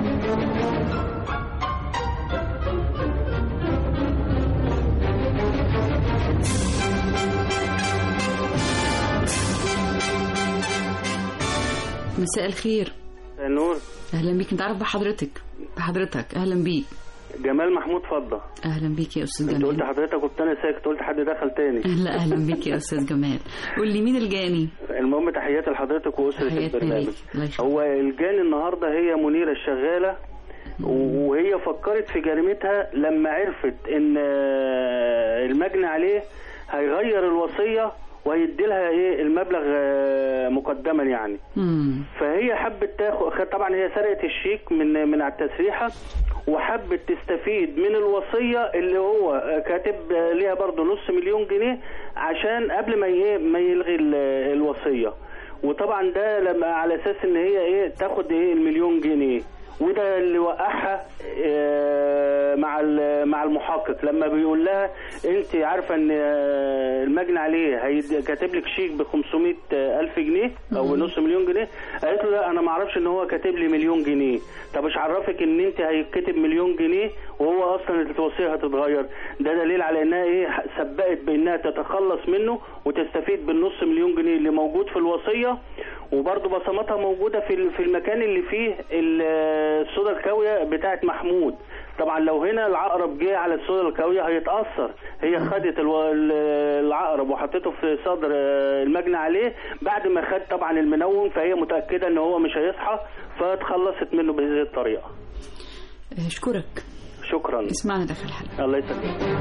Speaker 10: مساء الخير
Speaker 17: نور
Speaker 10: أهلا بيك نتعرف بحضرتك بحضرتك أهلا بيك
Speaker 17: جمال محمود فضة
Speaker 10: أهلا بيك يا أستاذ
Speaker 17: انت قلت
Speaker 10: جمال
Speaker 17: حضرتك كنت انا ساكت قلت حد دخل تاني
Speaker 10: لا أهلا بيك يا أستاذ جمال قول لي مين الجاني
Speaker 17: المهم تحياتي لحضرتك واسره
Speaker 10: تحياتي
Speaker 17: البرنامج
Speaker 10: ليك الله يخليك.
Speaker 17: هو الجاني النهارده هي منيره الشغاله وهي فكرت في جريمتها لما عرفت ان آه، المجني عليه هيغير الوصيه وهيدي لها ايه المبلغ آه، مقدما يعني
Speaker 10: مم.
Speaker 17: فهي حبت تاخد طبعا هي سرقت الشيك من من على التسريحه وحبت تستفيد من الوصيه اللي هو كاتب ليها برضه نص مليون جنيه عشان قبل ما ايه ما يلغي ال- الوصيه وطبعا ده لما على اساس ان هي ايه تاخد ايه المليون جنيه وده اللي وقعها آه، مع ال- مع المحقق لما بيقول لها انت عارفه ان آه، المجني عليه هيد- كاتب لك شيك ب 500 الف جنيه او بنص مليون جنيه قالت له لا انا ما اعرفش ان هو كاتب لي مليون جنيه طب مش عرفك ان انت هيتكتب مليون جنيه وهو اصلا الوصيه هتتغير ده دليل على انها ايه سبقت بانها تتخلص منه وتستفيد بالنص مليون جنيه اللي موجود في الوصيه وبرضه بصماتها موجوده في ال- في المكان اللي فيه ال- الصودا الكاويه بتاعت محمود طبعا لو هنا العقرب جه على الصودا الكاويه هيتاثر هي خدت الو- ال- العقرب وحطته في صدر آه، المجني عليه بعد ما خد طبعا المنوم فهي متاكده ان هو مش هيصحى فاتخلصت منه بهذه الطريقه
Speaker 10: أشكرك
Speaker 17: شكرا
Speaker 10: اسمعنا داخل الحلقة
Speaker 17: الله يسلمك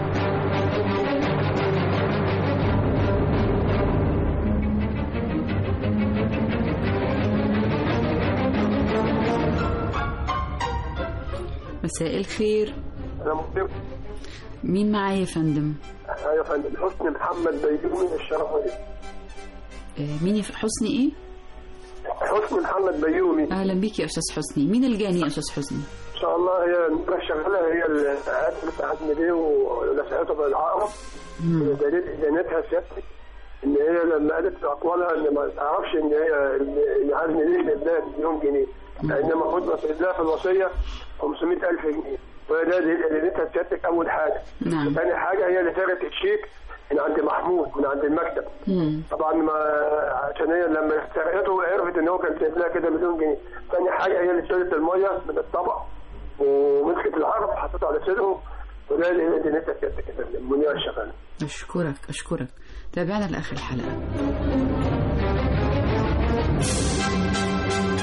Speaker 10: مساء الخير
Speaker 18: انا مدير
Speaker 10: مين معايا يا فندم
Speaker 18: ايوه يا فندم حسني محمد بيومي الشرفي
Speaker 10: آه، مين يف- حسني ايه
Speaker 18: حسني محمد بيومي
Speaker 10: اهلا بيك يا استاذ حسني مين الجاني يا استاذ حسني
Speaker 18: ان شاء الله هي المديرة الشغاله هي اللي قدمت عزم دي ولسعته بالعقرب دليل ادانتها سيادتك ان هي لما قالت في اقوالها ان ما تعرفش ان هي ان عزم دي جايب مليون جنيه لان المفروض مسجد لها في الوصيه 500000 جنيه وهي ده دليل ادانتها سيادتك اول حاجه
Speaker 10: نعم
Speaker 18: ثاني حاجه هي اللي سرقت الشيك من عند محمود من عند المكتب
Speaker 10: مم.
Speaker 18: طبعا ما عشان هي لما سرقته عرفت ان هو كان سايب لها كده مليون جنيه ثاني حاجه هي اللي شالت الميه من الطبق ومسكت العرب حطيته على صدره وده اللي هي دنيتها كده كده المنيره الشغاله
Speaker 10: اشكرك اشكرك تابعنا لاخر الحلقه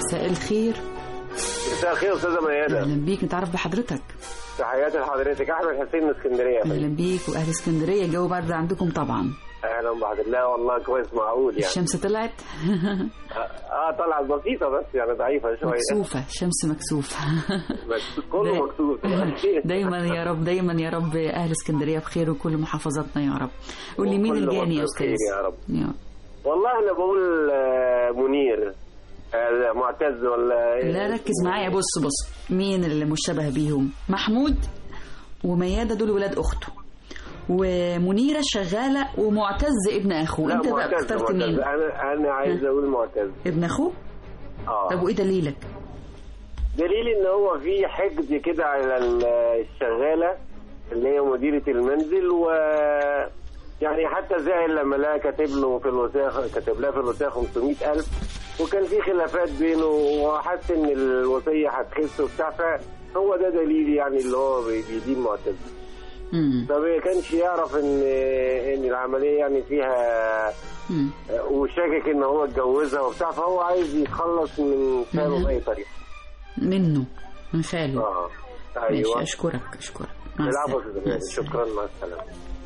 Speaker 10: مساء الخير
Speaker 19: مساء الخير استاذه ميادة
Speaker 10: اهلا بيك نتعرف بحضرتك
Speaker 19: تحياتي لحضرتك احمد حسين من اسكندريه
Speaker 10: اهلا بيك واهل اسكندريه الجو برد عندكم طبعا
Speaker 19: اهلا بحضر الله والله كويس معقول يعني
Speaker 10: الشمس طلعت
Speaker 19: اه طلعت بسيطه بس يعني ضعيفه شويه
Speaker 10: مكسوفه شمس مكسوفه
Speaker 19: بس كله مكسوف
Speaker 10: دايما يا رب دايما يا رب اهل اسكندريه بخير وكل محافظاتنا يا رب قول لي مين
Speaker 19: وكل
Speaker 10: الجاني يا
Speaker 19: مصر
Speaker 10: استاذ
Speaker 19: بخير يا رب.
Speaker 10: يا.
Speaker 19: والله انا بقول آه، منير آه، معتز ولا إيه؟
Speaker 10: لا ركز معايا بص بص مين اللي مشتبه بيهم محمود وميادة دول ولاد أخته ومنيرة شغالة ومعتز ابن أخوه
Speaker 19: لا
Speaker 10: أنت بقى
Speaker 19: معتز
Speaker 10: اخترت
Speaker 19: معتز.
Speaker 10: مين
Speaker 19: انا انا عايز اقول معتز
Speaker 10: ابن أخوه
Speaker 19: اه
Speaker 10: طب وإيه دليلك
Speaker 19: دليل ان هو في حقد كده على ال- الشغاله اللي هي مديره المنزل و يعني حتى زعل لما لقى كاتب له في الوثيقه كاتب لها في الوثيقه 500000 وكان في خلافات بينه وحس ان الوصيه هتخس وبتاع فهو ده دليل يعني اللي هو بي- بيدين معتز فما كانش يعرف ان ان العمليه يعني فيها وشاكك ان هو اتجوزها وبتاع فهو عايز يتخلص من خاله باي طريقه
Speaker 10: منه من خاله
Speaker 19: اه
Speaker 10: ماشي
Speaker 19: ايوه
Speaker 10: أشكرك أشكرك مع
Speaker 19: العفو
Speaker 10: السلامة.
Speaker 19: يا أستاذ جمال. شكرا مع السلامه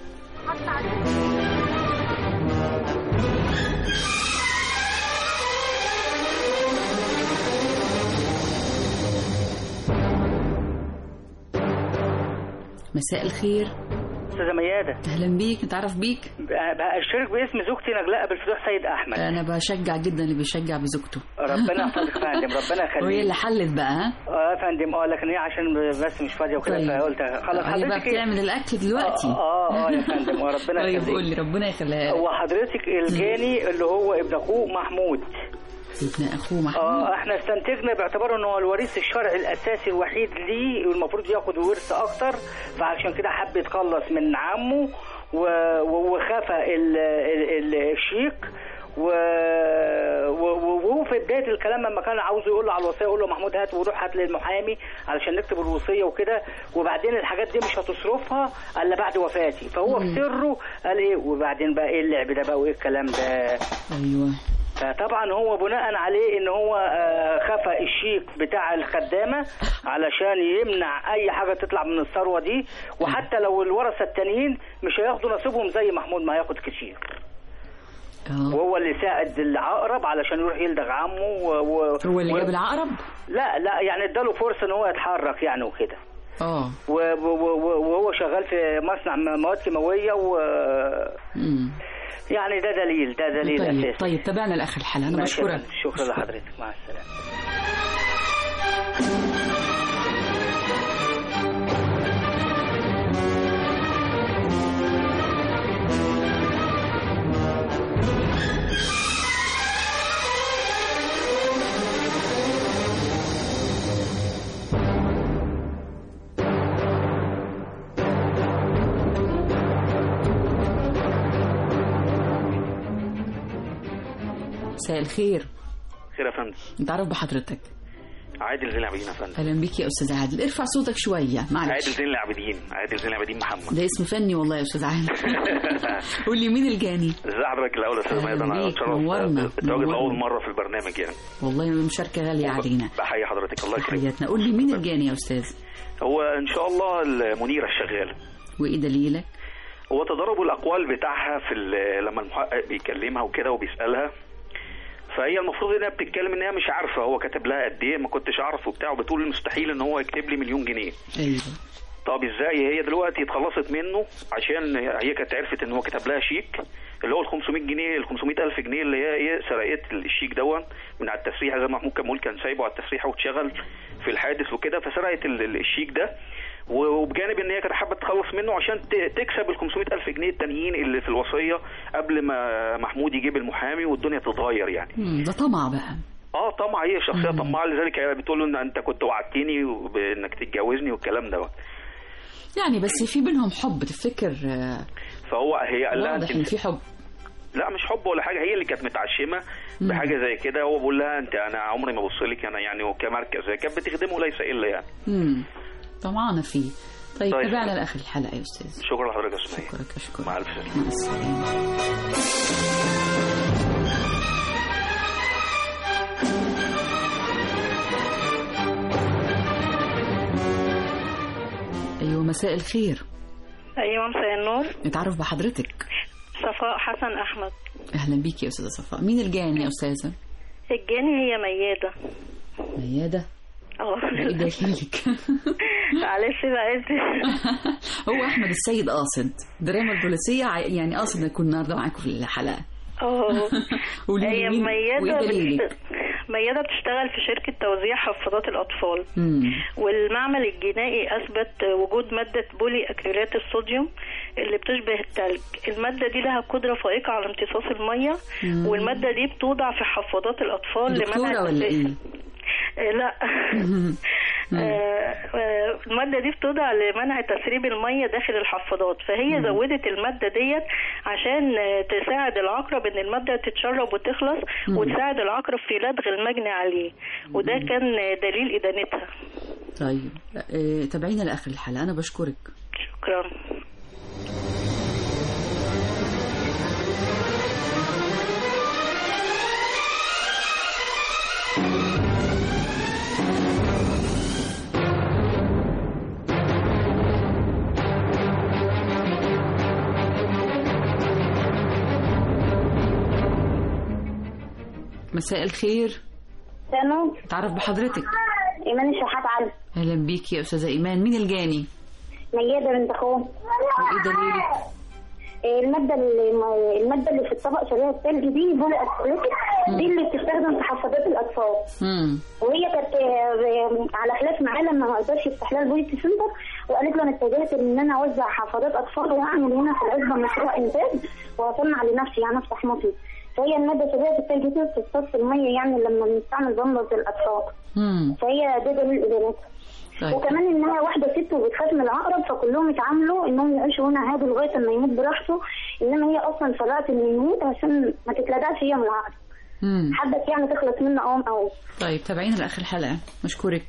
Speaker 10: مساء الخير
Speaker 14: استاذه مياده
Speaker 10: أهلا بيك نتعرف بيك
Speaker 14: بقى بقى اشترك باسم زوجتي نجلاء بالفتوح سيد احمد
Speaker 10: أنا بشجع جدا اللي بيشجع بزوجته
Speaker 14: ربنا يحفظك يا فندم ربنا يخليك
Speaker 10: وهي اللي حلت بقى ها
Speaker 14: اه يا فندم اه لكن هي عشان بس مش فاضيه وكده
Speaker 10: طيب.
Speaker 14: فقلت خلاص
Speaker 10: هي بقى
Speaker 14: حضرتك
Speaker 10: بتعمل الأكل دلوقتي
Speaker 14: اه اه يا فندم وربنا
Speaker 10: طيب
Speaker 14: يخليك.
Speaker 10: قول لي ربنا يخليها لك.
Speaker 14: هو حضرتك الجاني اللي هو ابن اخوه محمود
Speaker 10: ابن أخوه محمود
Speaker 14: اه احنا استنتجنا باعتباره ان هو الوريث الشرعي الاساسي الوحيد ليه والمفروض ياخد ورث اكتر فعشان كده حب يتخلص من عمه و- و- وخفى ال- ال- ال- الشيك و... و- وهو في بدايه الكلام لما كان عاوز يقول له على الوصيه يقول له محمود هات وروح هات للمحامي علشان نكتب الوصيه وكده وبعدين الحاجات دي مش هتصرفها الا بعد وفاتي فهو في سره قال ايه وبعدين بقى ايه اللعب ده بقى وايه الكلام ده
Speaker 10: ايوه
Speaker 14: فطبعا هو بناء عليه ان هو آه، خفى الشيك بتاع الخدامه علشان يمنع اي حاجه تطلع من الثروه دي وحتى لو الورثه التانيين مش هياخدوا نصيبهم زي محمود ما هياخد كتير وهو اللي ساعد العقرب علشان يروح يلدغ عمه و... و...
Speaker 10: هو اللي
Speaker 14: و-
Speaker 10: جاب العقرب
Speaker 14: لا لا يعني اداله فرصه ان هو يتحرك يعني وكده
Speaker 10: اه
Speaker 14: و- و- و- وهو شغال في مصنع مواد كيماويه و
Speaker 10: مم.
Speaker 14: يعني ده دليل ده دليل
Speaker 10: طيب
Speaker 14: اساسي
Speaker 10: طيب تابعنا لاخر الحلقه انا
Speaker 14: ماشي يا
Speaker 10: بشكرك
Speaker 14: فندم. شكرا لحضرتك مع السلامه
Speaker 10: مساء الخير
Speaker 20: خير يا فندم
Speaker 10: نتعرف بحضرتك
Speaker 20: عادل زين العابدين يا فندم
Speaker 10: اهلا بيك يا استاذ عادل ارفع صوتك شويه
Speaker 20: عادل
Speaker 10: معلش
Speaker 20: زين العابدين عادل زين العابدين محمد
Speaker 10: ده اسم فني والله يا استاذ عادل قول لي مين الجاني
Speaker 20: ازي حضرتك الاول يا استاذ
Speaker 10: أهلا
Speaker 20: ميادة انا
Speaker 10: بيك،
Speaker 20: اتشرف
Speaker 10: نورنا،
Speaker 20: بتواجد
Speaker 10: نورنا.
Speaker 20: اول مره في البرنامج يعني
Speaker 10: والله مشاركه غاليه علينا
Speaker 20: بحيي حضرتك الله يكرمك
Speaker 10: حياتنا قول لي مين الجاني يا استاذ
Speaker 20: هو ان شاء الله المنيره الشغاله
Speaker 10: وايه دليلك
Speaker 20: هو تضارب الاقوال بتاعها في ال- لما المحقق بيكلمها وكده وبيسالها فهي المفروض انها بتتكلم ان هي مش عارفه هو كاتب لها قد ايه ما كنتش اعرف وبتاع وبتقول مستحيل ان هو يكتب لي مليون جنيه
Speaker 10: ايوه
Speaker 20: طب ازاي هي دلوقتي اتخلصت منه عشان هي كانت عرفت ان هو كتب لها شيك اللي هو ال 500 جنيه ال 500 الف جنيه اللي هي ايه سرقت الشيك دون من على التسريحه زي ما محمود كمول كان سايبه على التسريحه واتشغل في الحادث وكده فسرقت ال- ال- الشيك ده وبجانب ان هي كانت حابه تخلص منه عشان ت- تكسب ال 500 الف جنيه التانيين اللي في الوصيه قبل ما محمود يجيب المحامي والدنيا تتغير يعني
Speaker 10: مم، ده طمع بقى
Speaker 20: اه طمع هي شخصيه طماعه لذلك هي بتقول له ان انت كنت وعدتني بانك تتجوزني والكلام ده
Speaker 10: يعني بس في بينهم حب تفتكر آه،
Speaker 20: فهو هي قال لها
Speaker 10: واضح
Speaker 20: انت
Speaker 10: ان في حب
Speaker 20: لا مش حب ولا حاجه هي اللي كانت متعشمه بحاجه زي كده هو بيقول لها انت انا عمري ما ابص لك انا يعني وكمركز هي كانت بتخدمه ليس الا يعني
Speaker 10: امم طمعانه فيه طيب
Speaker 20: طيب.
Speaker 10: تابعنا لاخر الحلقه يا استاذ
Speaker 20: شكرا لحضرتك يا اسماعيل
Speaker 10: اشكرك اشكرك
Speaker 20: مع الف سلامه
Speaker 10: مع السلامه مساء الخير
Speaker 21: ايوه مساء النور
Speaker 10: نتعرف بحضرتك
Speaker 21: صفاء حسن احمد
Speaker 10: اهلا بيكي يا استاذه صفاء مين الجاني يا استاذه
Speaker 21: الجاني هي ميادة
Speaker 10: مياده
Speaker 21: اه
Speaker 10: ايه دليلك
Speaker 21: معلش بقى
Speaker 10: هو احمد السيد قاصد دراما البوليسيه ع- يعني قاصد يكون النهارده معاكم في الحلقه
Speaker 21: اه
Speaker 10: قولي لي
Speaker 21: هي
Speaker 10: مين-
Speaker 21: ميادة
Speaker 10: وايه دليلك
Speaker 21: بتشت- ميادة بتشتغل في شركة توزيع حفاضات الأطفال
Speaker 10: مم.
Speaker 21: والمعمل الجنائي أثبت وجود مادة بولي أكريلات الصوديوم اللي بتشبه التلج المادة دي لها قدرة فائقة على امتصاص المية
Speaker 10: مم.
Speaker 21: والمادة دي بتوضع في حفاضات الأطفال
Speaker 10: دكتوره ولا ايه
Speaker 21: آه، لا آه، آه، المادة دي بتوضع لمنع تسريب المية داخل الحفاضات فهي
Speaker 10: مم.
Speaker 21: زودت المادة ديت عشان آه، تساعد العقرب ان المادة تتشرب وتخلص
Speaker 10: مم.
Speaker 21: وتساعد العقرب في لدغ المجني عليه وده كان آه، دليل إدانتها
Speaker 10: طيب آه، تابعينا لاخر الحلقه انا بشكرك
Speaker 21: شكرا
Speaker 10: مساء الخير
Speaker 16: سنو
Speaker 10: تعرف بحضرتك
Speaker 16: ايمان الشحات علي
Speaker 10: اهلا بيكي يا استاذه ايمان مين الجاني
Speaker 16: ميادة بنت اخوه
Speaker 10: وايه دليلك
Speaker 16: المادة اللي المادة اللي في الطبق شبيه الثلج دي بولي اسكوليتك دي اللي بتستخدم في حفاضات الاطفال
Speaker 10: امم
Speaker 16: وهي كانت آه، على خلاف معاه لما ما قدرش يفتح لها البوليتي سنتر وقالت له انا اتجهت ان انا اوزع حفاضات اطفال واعمل هنا في العزبه مشروع انتاج واصنع لنفسي يعني افتح مطلب فهي الماده شبيهه الثلج دي بتمتص الميه يعني لما بنستعمل بامبرز الاطفال
Speaker 10: امم
Speaker 16: فهي ده دليل ادانتها
Speaker 10: طيب.
Speaker 16: وكمان انها واحده ست وبتخاف من العقرب فكلهم اتعاملوا انهم يعيشوا هنا هادي لغايه ما يموت براحته انما هي اصلا فرقت انه يموت عشان ما تتلدعش هي من العقرب
Speaker 10: امم
Speaker 16: حبت يعني تخلص منه قوم قوي
Speaker 10: طيب تابعينا لاخر الحلقه مشكورك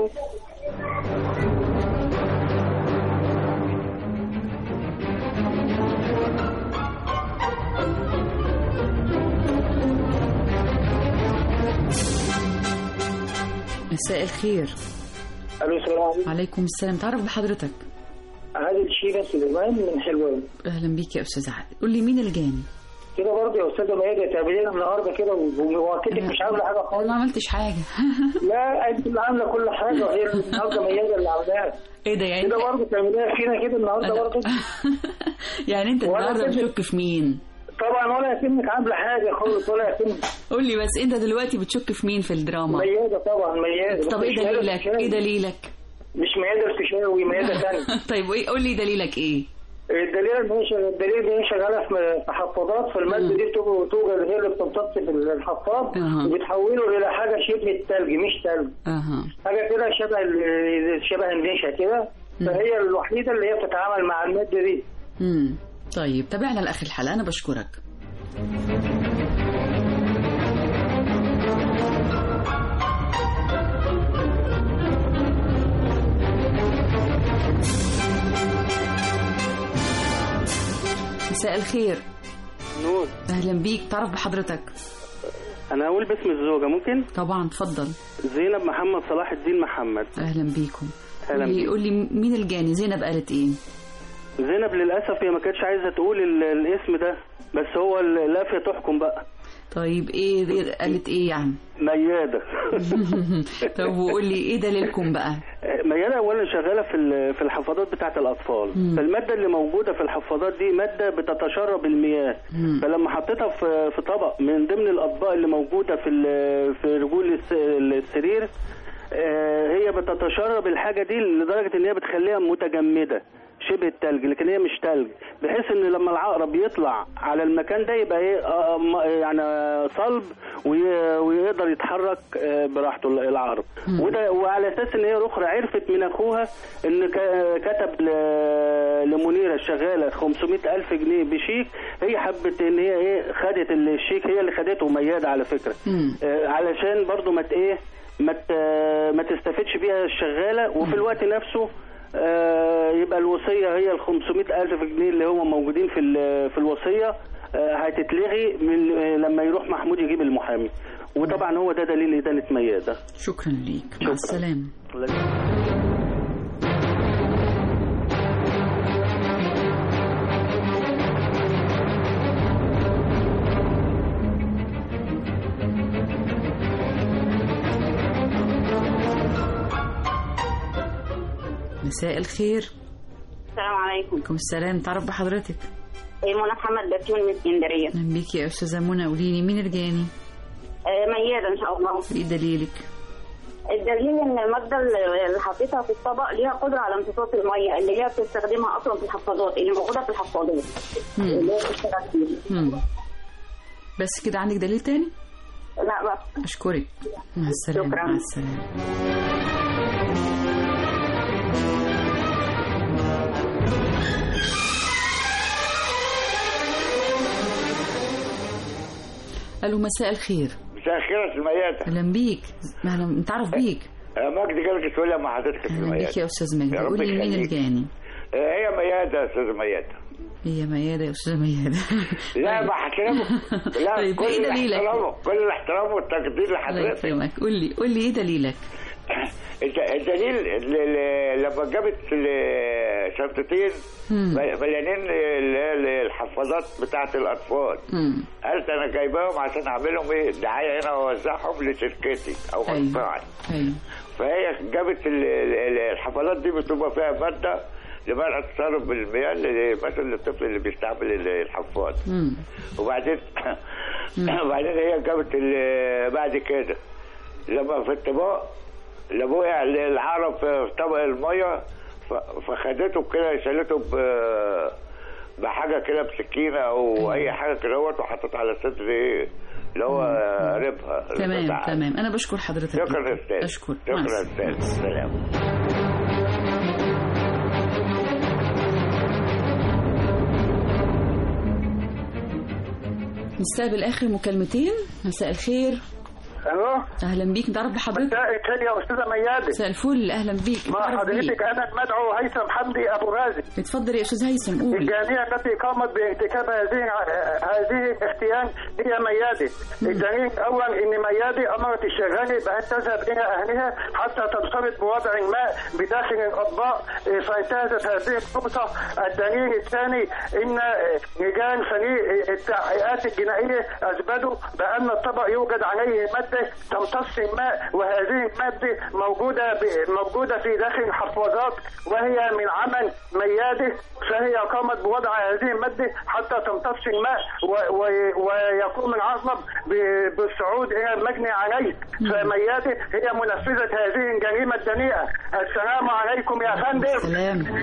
Speaker 10: مساء الخير
Speaker 22: الو السلام عليكم
Speaker 10: وعليكم السلام تعرف بحضرتك
Speaker 22: عادل شيبة سليمان من حلوان
Speaker 10: اهلا بيك يا استاذ عادل قول لي مين الجاني
Speaker 22: كده برضه يا استاذه ميادة تعملي لنا النهارده كده وكدك مش عامله حاجه خالص
Speaker 10: ما عملتش حاجه
Speaker 22: لا انت اللي عامله كل حاجه وهي النهارده ميادة اللي عاملاها
Speaker 10: ايه ده يعني
Speaker 22: كده برضه تعمليها فينا كده النهارده برضه
Speaker 10: يعني انت
Speaker 22: ولا
Speaker 10: النهارده
Speaker 22: كده.
Speaker 10: بتشك في مين
Speaker 22: طبعا ولا يتمك عامله حاجه خالص ولا يتمك
Speaker 10: قول لي بس انت دلوقتي بتشك في مين في الدراما
Speaker 22: ميادة طبعا ميادة
Speaker 10: طب ايه
Speaker 22: مش ميادة
Speaker 10: دليلك
Speaker 22: الفيشاوي.
Speaker 10: ايه دليلك
Speaker 22: مش ميادة الفيشاوي ميادة ثانيه
Speaker 10: طيب وايه قول لي دليلك ايه
Speaker 22: الدليل ان هي شغ- الدليل ان هي شغاله في في حفاضات فالماده دي بتوجد توجد هي اللي بتمتص في الحفاض
Speaker 10: أها.
Speaker 22: وبتحوله الى حاجه شبه التلج مش تلج
Speaker 10: اها
Speaker 22: حاجه كده شبه ال- شبه النشا كده فهي الوحيده اللي هي بتتعامل مع الماده دي
Speaker 10: امم طيب تابعنا لاخر الحلقه انا بشكرك مساء الخير
Speaker 17: نور
Speaker 10: اهلا بيك تعرف بحضرتك
Speaker 17: انا اقول باسم الزوجه ممكن
Speaker 10: طبعا اتفضل
Speaker 17: زينب محمد صلاح الدين محمد
Speaker 10: اهلا بيكم
Speaker 17: أهلا
Speaker 10: قولي
Speaker 17: بيك.
Speaker 10: قولي مين الجاني زينب قالت ايه
Speaker 17: زينب للاسف هي ما كانتش عايزه تقول ال- الاسم ده بس هو القافيه تحكم بقى
Speaker 10: طيب ايه دي- قالت ايه يعني
Speaker 17: مياده
Speaker 10: طب وقولي ايه دليلكم بقى
Speaker 17: ميادة اولا شغاله في ال- في الحفاضات بتاعه الاطفال
Speaker 10: مم.
Speaker 17: فالماده اللي موجوده في الحفاضات دي ماده بتتشرب المياه
Speaker 10: مم.
Speaker 17: فلما حطيتها في في طبق من ضمن الاطباق اللي موجوده في ال- في رجول الس- السرير آه، هي بتتشرب الحاجه دي لدرجه ان هي بتخليها متجمده شبه التلج لكن هي مش تلج بحيث ان لما العقرب يطلع على المكان ده يبقى ايه آه، م- يعني صلب وي- ويقدر يتحرك آه، براحته العقرب وده وعلى اساس ان هي الاخرى عرفت من اخوها ان ك- كتب ل- لمنيره الشغاله 500 الف جنيه بشيك هي حبت ان هي ايه خدت الشيك هي اللي خدته مياده على فكره آه، علشان برضو ما ت- ايه ما ت- ما تستفدش بيها الشغاله وفي الوقت نفسه آه، يبقى الوصيه هي ال 500 الف جنيه اللي هم موجودين في ال- في الوصيه آه، هتتلغي من آه، لما يروح محمود يجيب المحامي وطبعا هو ده دليل ادانه مياده
Speaker 10: شكرا ليك مع السلامه مساء الخير
Speaker 2: السلام عليكم
Speaker 10: عليكم السلام تعرف بحضرتك
Speaker 2: منى محمد بسيون من اسكندريه
Speaker 10: اهلا بيكي يا استاذه منى قولي لي مين الجاني
Speaker 2: آه، ميادة ان شاء الله
Speaker 10: ايه دليلك
Speaker 2: الدليل ان الماده اللي حطيتها في الطبق ليها قدره على امتصاص الميه اللي هي بتستخدمها اصلا في الحفاضات اللي موجوده في الحفاضات
Speaker 10: مم.
Speaker 2: اللي هي بتشتغل فيها
Speaker 10: مم. بس كده عندك دليل تاني
Speaker 2: لا بس
Speaker 10: اشكرك مع السلامه
Speaker 2: شكراً.
Speaker 10: مع السلامه الو مساء الخير
Speaker 4: مساء الخير يا استاذ ميادة
Speaker 10: اهلا بيك اهلا نتعرف بيك
Speaker 4: آه، مجدي جالك سؤال مع حضرتك يا استاذ
Speaker 10: اهلا بيك
Speaker 4: ميادة
Speaker 10: يا استاذ مجدي
Speaker 4: يا رب
Speaker 10: قول لي مين
Speaker 4: يخليك.
Speaker 10: الجاني
Speaker 4: آه، هي ميادة يا استاذ ميادة
Speaker 10: هي ميادة يا استاذه ميادة
Speaker 4: لا مع احترامه لا
Speaker 10: طيب،
Speaker 4: كل
Speaker 10: إيه دليلك؟
Speaker 4: الاحترام كل الاحترام والتقدير
Speaker 10: الله
Speaker 4: لحضرتك
Speaker 10: يكرمك قول لي قول لي ايه دليلك
Speaker 4: الد- الدليل ل- ل- لما جابت ال- شنطتين
Speaker 10: مم.
Speaker 4: مليانين اللي هي الحفاضات بتاعت الاطفال
Speaker 10: مم.
Speaker 4: قالت انا جايباهم عشان اعملهم ايه دعايه هنا واوزعهم لشركتي او
Speaker 10: أيوة.
Speaker 4: مصنعي
Speaker 10: ايوه
Speaker 4: فهي جابت ال- ال- الحفاضات دي بتبقى فيها ماده لمنع التصرف بالمياه ل- مثلا للطفل اللي بيستعمل ال- الحفاض
Speaker 10: مم.
Speaker 4: وبعدين وبعدين هي جابت ال- بعد كده لما في الطباق لابويا العقرب في طبق الميه ف- فخدته كده شالته ب- بحاجه كده بسكينه او اي حاجه كده اهوت وحطيتها على صدر ايه اللي هو ربها
Speaker 10: تمام
Speaker 4: ربها.
Speaker 10: تمام انا بشكر حضرتك
Speaker 4: شكرا يا
Speaker 10: جداً.
Speaker 4: استاذ
Speaker 10: اشكر مع
Speaker 4: شكرا يا
Speaker 10: السلامة.
Speaker 4: استاذ سلام
Speaker 10: نستقبل اخر مكالمتين مساء الخير
Speaker 22: الو
Speaker 10: اهلا بيك نتعرف بحضرتك
Speaker 22: مساء الخير يا استاذه ميادة
Speaker 10: مساء الفل اهلا بيك
Speaker 22: مع
Speaker 10: نتعرف
Speaker 22: حضرتك
Speaker 10: بيك.
Speaker 22: انا المدعو هيثم حمدي ابو غازي
Speaker 10: اتفضل يا استاذ هيثم قول
Speaker 22: الجميع التي قامت بارتكاب هذه هذه الاختيان هي ميادة الدليل الاول ان ميادة امرت الشغاله بان تذهب الى اهلها حتى تنخرط بوضع ما بداخل الاطباق إيه، فانتهزت هذه الفرصه الدليل الثاني ان رجال فريق التحقيقات الجنائيه اثبتوا بان الطبق يوجد عليه ماده تمتص الماء وهذه الماده موجوده ب- موجوده في داخل الحفاظات وهي من عمل مياده فهي قامت بوضع هذه الماده حتى تمتص الماء و- و- ويقوم العصب ب- بالصعود الى المجني عليه فمياده هي منفذه هذه الجريمه الدنيئه السلام عليكم يا فندم
Speaker 10: سلام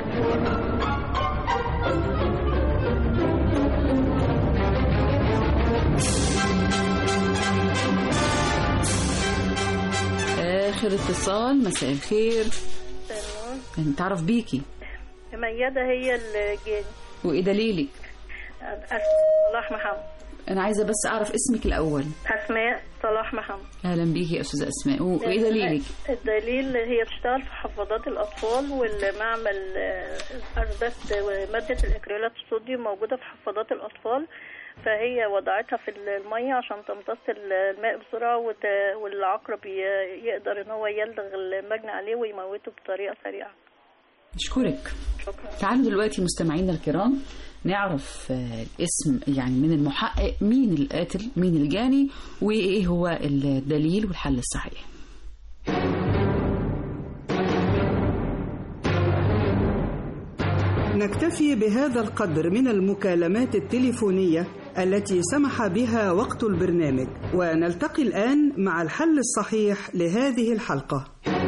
Speaker 10: اخر اتصال مساء الخير
Speaker 21: سلام
Speaker 10: نتعرف بيكي
Speaker 21: ميادة هي الجاني
Speaker 10: وايه دليلك
Speaker 21: صلاح محمد
Speaker 10: انا عايزه بس اعرف اسمك الاول
Speaker 21: أسماء صلاح محمد
Speaker 10: اهلا بيكي يا استاذه اسماء و- وايه دليلك
Speaker 21: الدليل هي بتشتغل في حفاضات الأطفال والمعمل آه، أثبت مادة الإكريلات الصوديوم موجودة في حفاضات الأطفال فهي وضعتها في المية عشان تمتص الماء بسرعة وت- والعقرب ي- يقدر إن هو يلدغ المجني عليه ويموته بطريقة سريعة
Speaker 10: اشكرك
Speaker 21: شكرا
Speaker 10: تعالوا دلوقتي مستمعينا الكرام نعرف آه، اسم يعني من المحقق مين القاتل مين الجاني وايه هو الدليل والحل الصحيح
Speaker 1: نكتفي بهذا القدر من المكالمات التليفونية التي سمح بها وقت البرنامج ونلتقي الآن مع الحل الصحيح لهذه الحلقة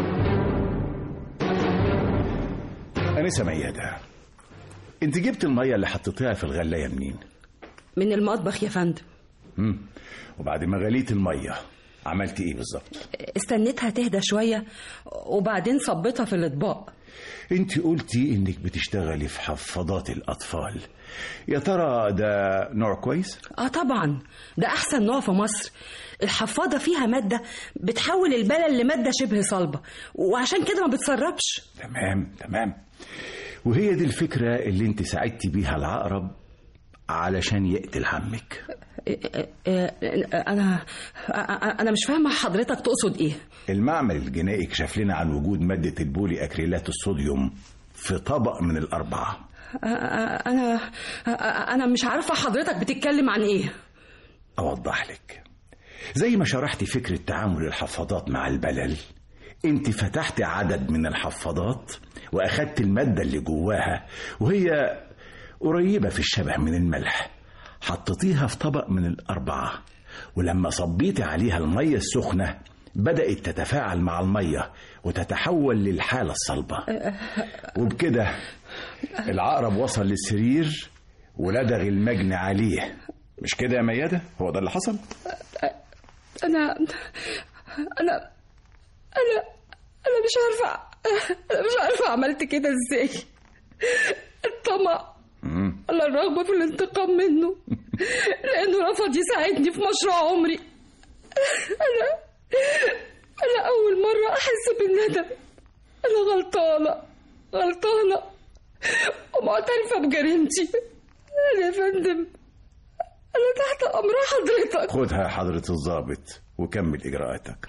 Speaker 9: أنسة ميادة أنت جبت المية اللي حطيتيها في الغلاية منين؟
Speaker 5: من المطبخ يا فندم
Speaker 9: مم. وبعد ما غليت المية عملت إيه بالظبط؟
Speaker 5: استنيتها تهدى شوية وبعدين صبيتها في الأطباق
Speaker 9: أنت قلتي إنك بتشتغلي في حفاضات الأطفال يا ترى ده نوع كويس؟
Speaker 5: اه طبعا ده احسن نوع في مصر الحفاضة فيها مادة بتحول البلل لمادة شبه صلبة وعشان كده ما بتسربش
Speaker 9: تمام تمام وهي دي الفكرة اللي أنت ساعدتي بيها العقرب علشان يقتل عمك
Speaker 5: آه، آه، انا آه، انا مش فاهمة حضرتك تقصد ايه
Speaker 9: المعمل الجنائي كشف لنا عن وجود مادة البولي أكريلات الصوديوم في طبق من الأربعة
Speaker 5: آه، آه، انا آه، انا مش عارفة حضرتك بتتكلم عن ايه
Speaker 9: أوضح لك زي ما شرحتي فكرة تعامل الحفاضات مع البلل انت فتحت عدد من الحفاضات واخدت المادة اللي جواها وهي قريبة في الشبه من الملح حطيتيها في طبق من الأربعة ولما صبيتي عليها المية السخنة بدأت تتفاعل مع المية وتتحول للحالة الصلبة وبكده العقرب وصل للسرير ولدغ المجن عليه مش كده يا ميادة هو ده اللي حصل
Speaker 5: انا انا انا انا مش عارفه انا مش عارفه عملت كده ازاي الطمع ولا الرغبه في الانتقام منه لانه رفض يساعدني في مشروع عمري انا انا اول مره احس بالندم انا غلطانه غلطانه ومعترفه بجريمتي انا يا فندم انا تحت امر حضرتك
Speaker 9: خدها يا حضرة الضابط وكمل إجراءاتك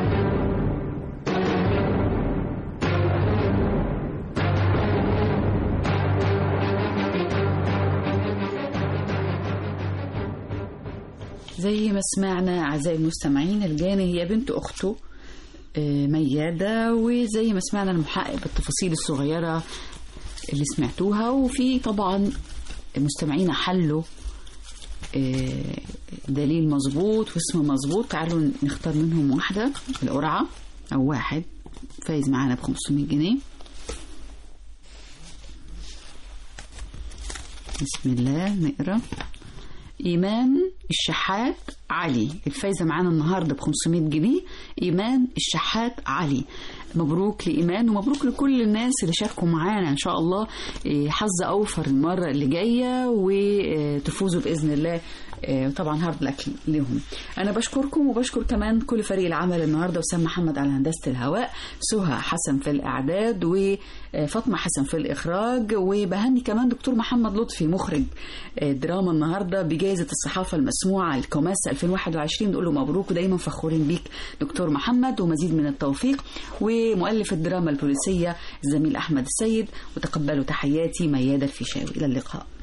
Speaker 10: زي ما سمعنا أعزائي المستمعين الجاني هي بنت أخته آه، ميادة وزي ما سمعنا المحقق بالتفاصيل الصغيرة اللي سمعتوها وفي طبعا مستمعينا حلوا آه، دليل مظبوط واسم مظبوط تعالوا نختار منهم واحدة القرعة أو واحد فايز معانا ب 500 جنيه بسم الله نقرأ إيمان الشحات علي الفايزة معانا النهاردة ب 500 جنيه إيمان الشحات علي مبروك لإيمان ومبروك لكل الناس اللي شاركوا معانا إن شاء الله إيه، حظ أوفر المرة اللي جاية وتفوزوا بإذن الله إيه، طبعا هارد لك لهم أنا بشكركم وبشكر كمان كل فريق العمل النهاردة وسام محمد على هندسة الهواء سهى حسن في الإعداد وفاطمة حسن في الإخراج وبهني كمان دكتور محمد لطفي مخرج آه، دراما النهارده بجائزة الصحافة المسموعة الكوماس 2021 نقول له مبروك ودايما فخورين بيك دكتور محمد ومزيد من التوفيق ومؤلف الدراما البوليسية الزميل أحمد السيد وتقبلوا تحياتي ميادة الفيشاوي إلى اللقاء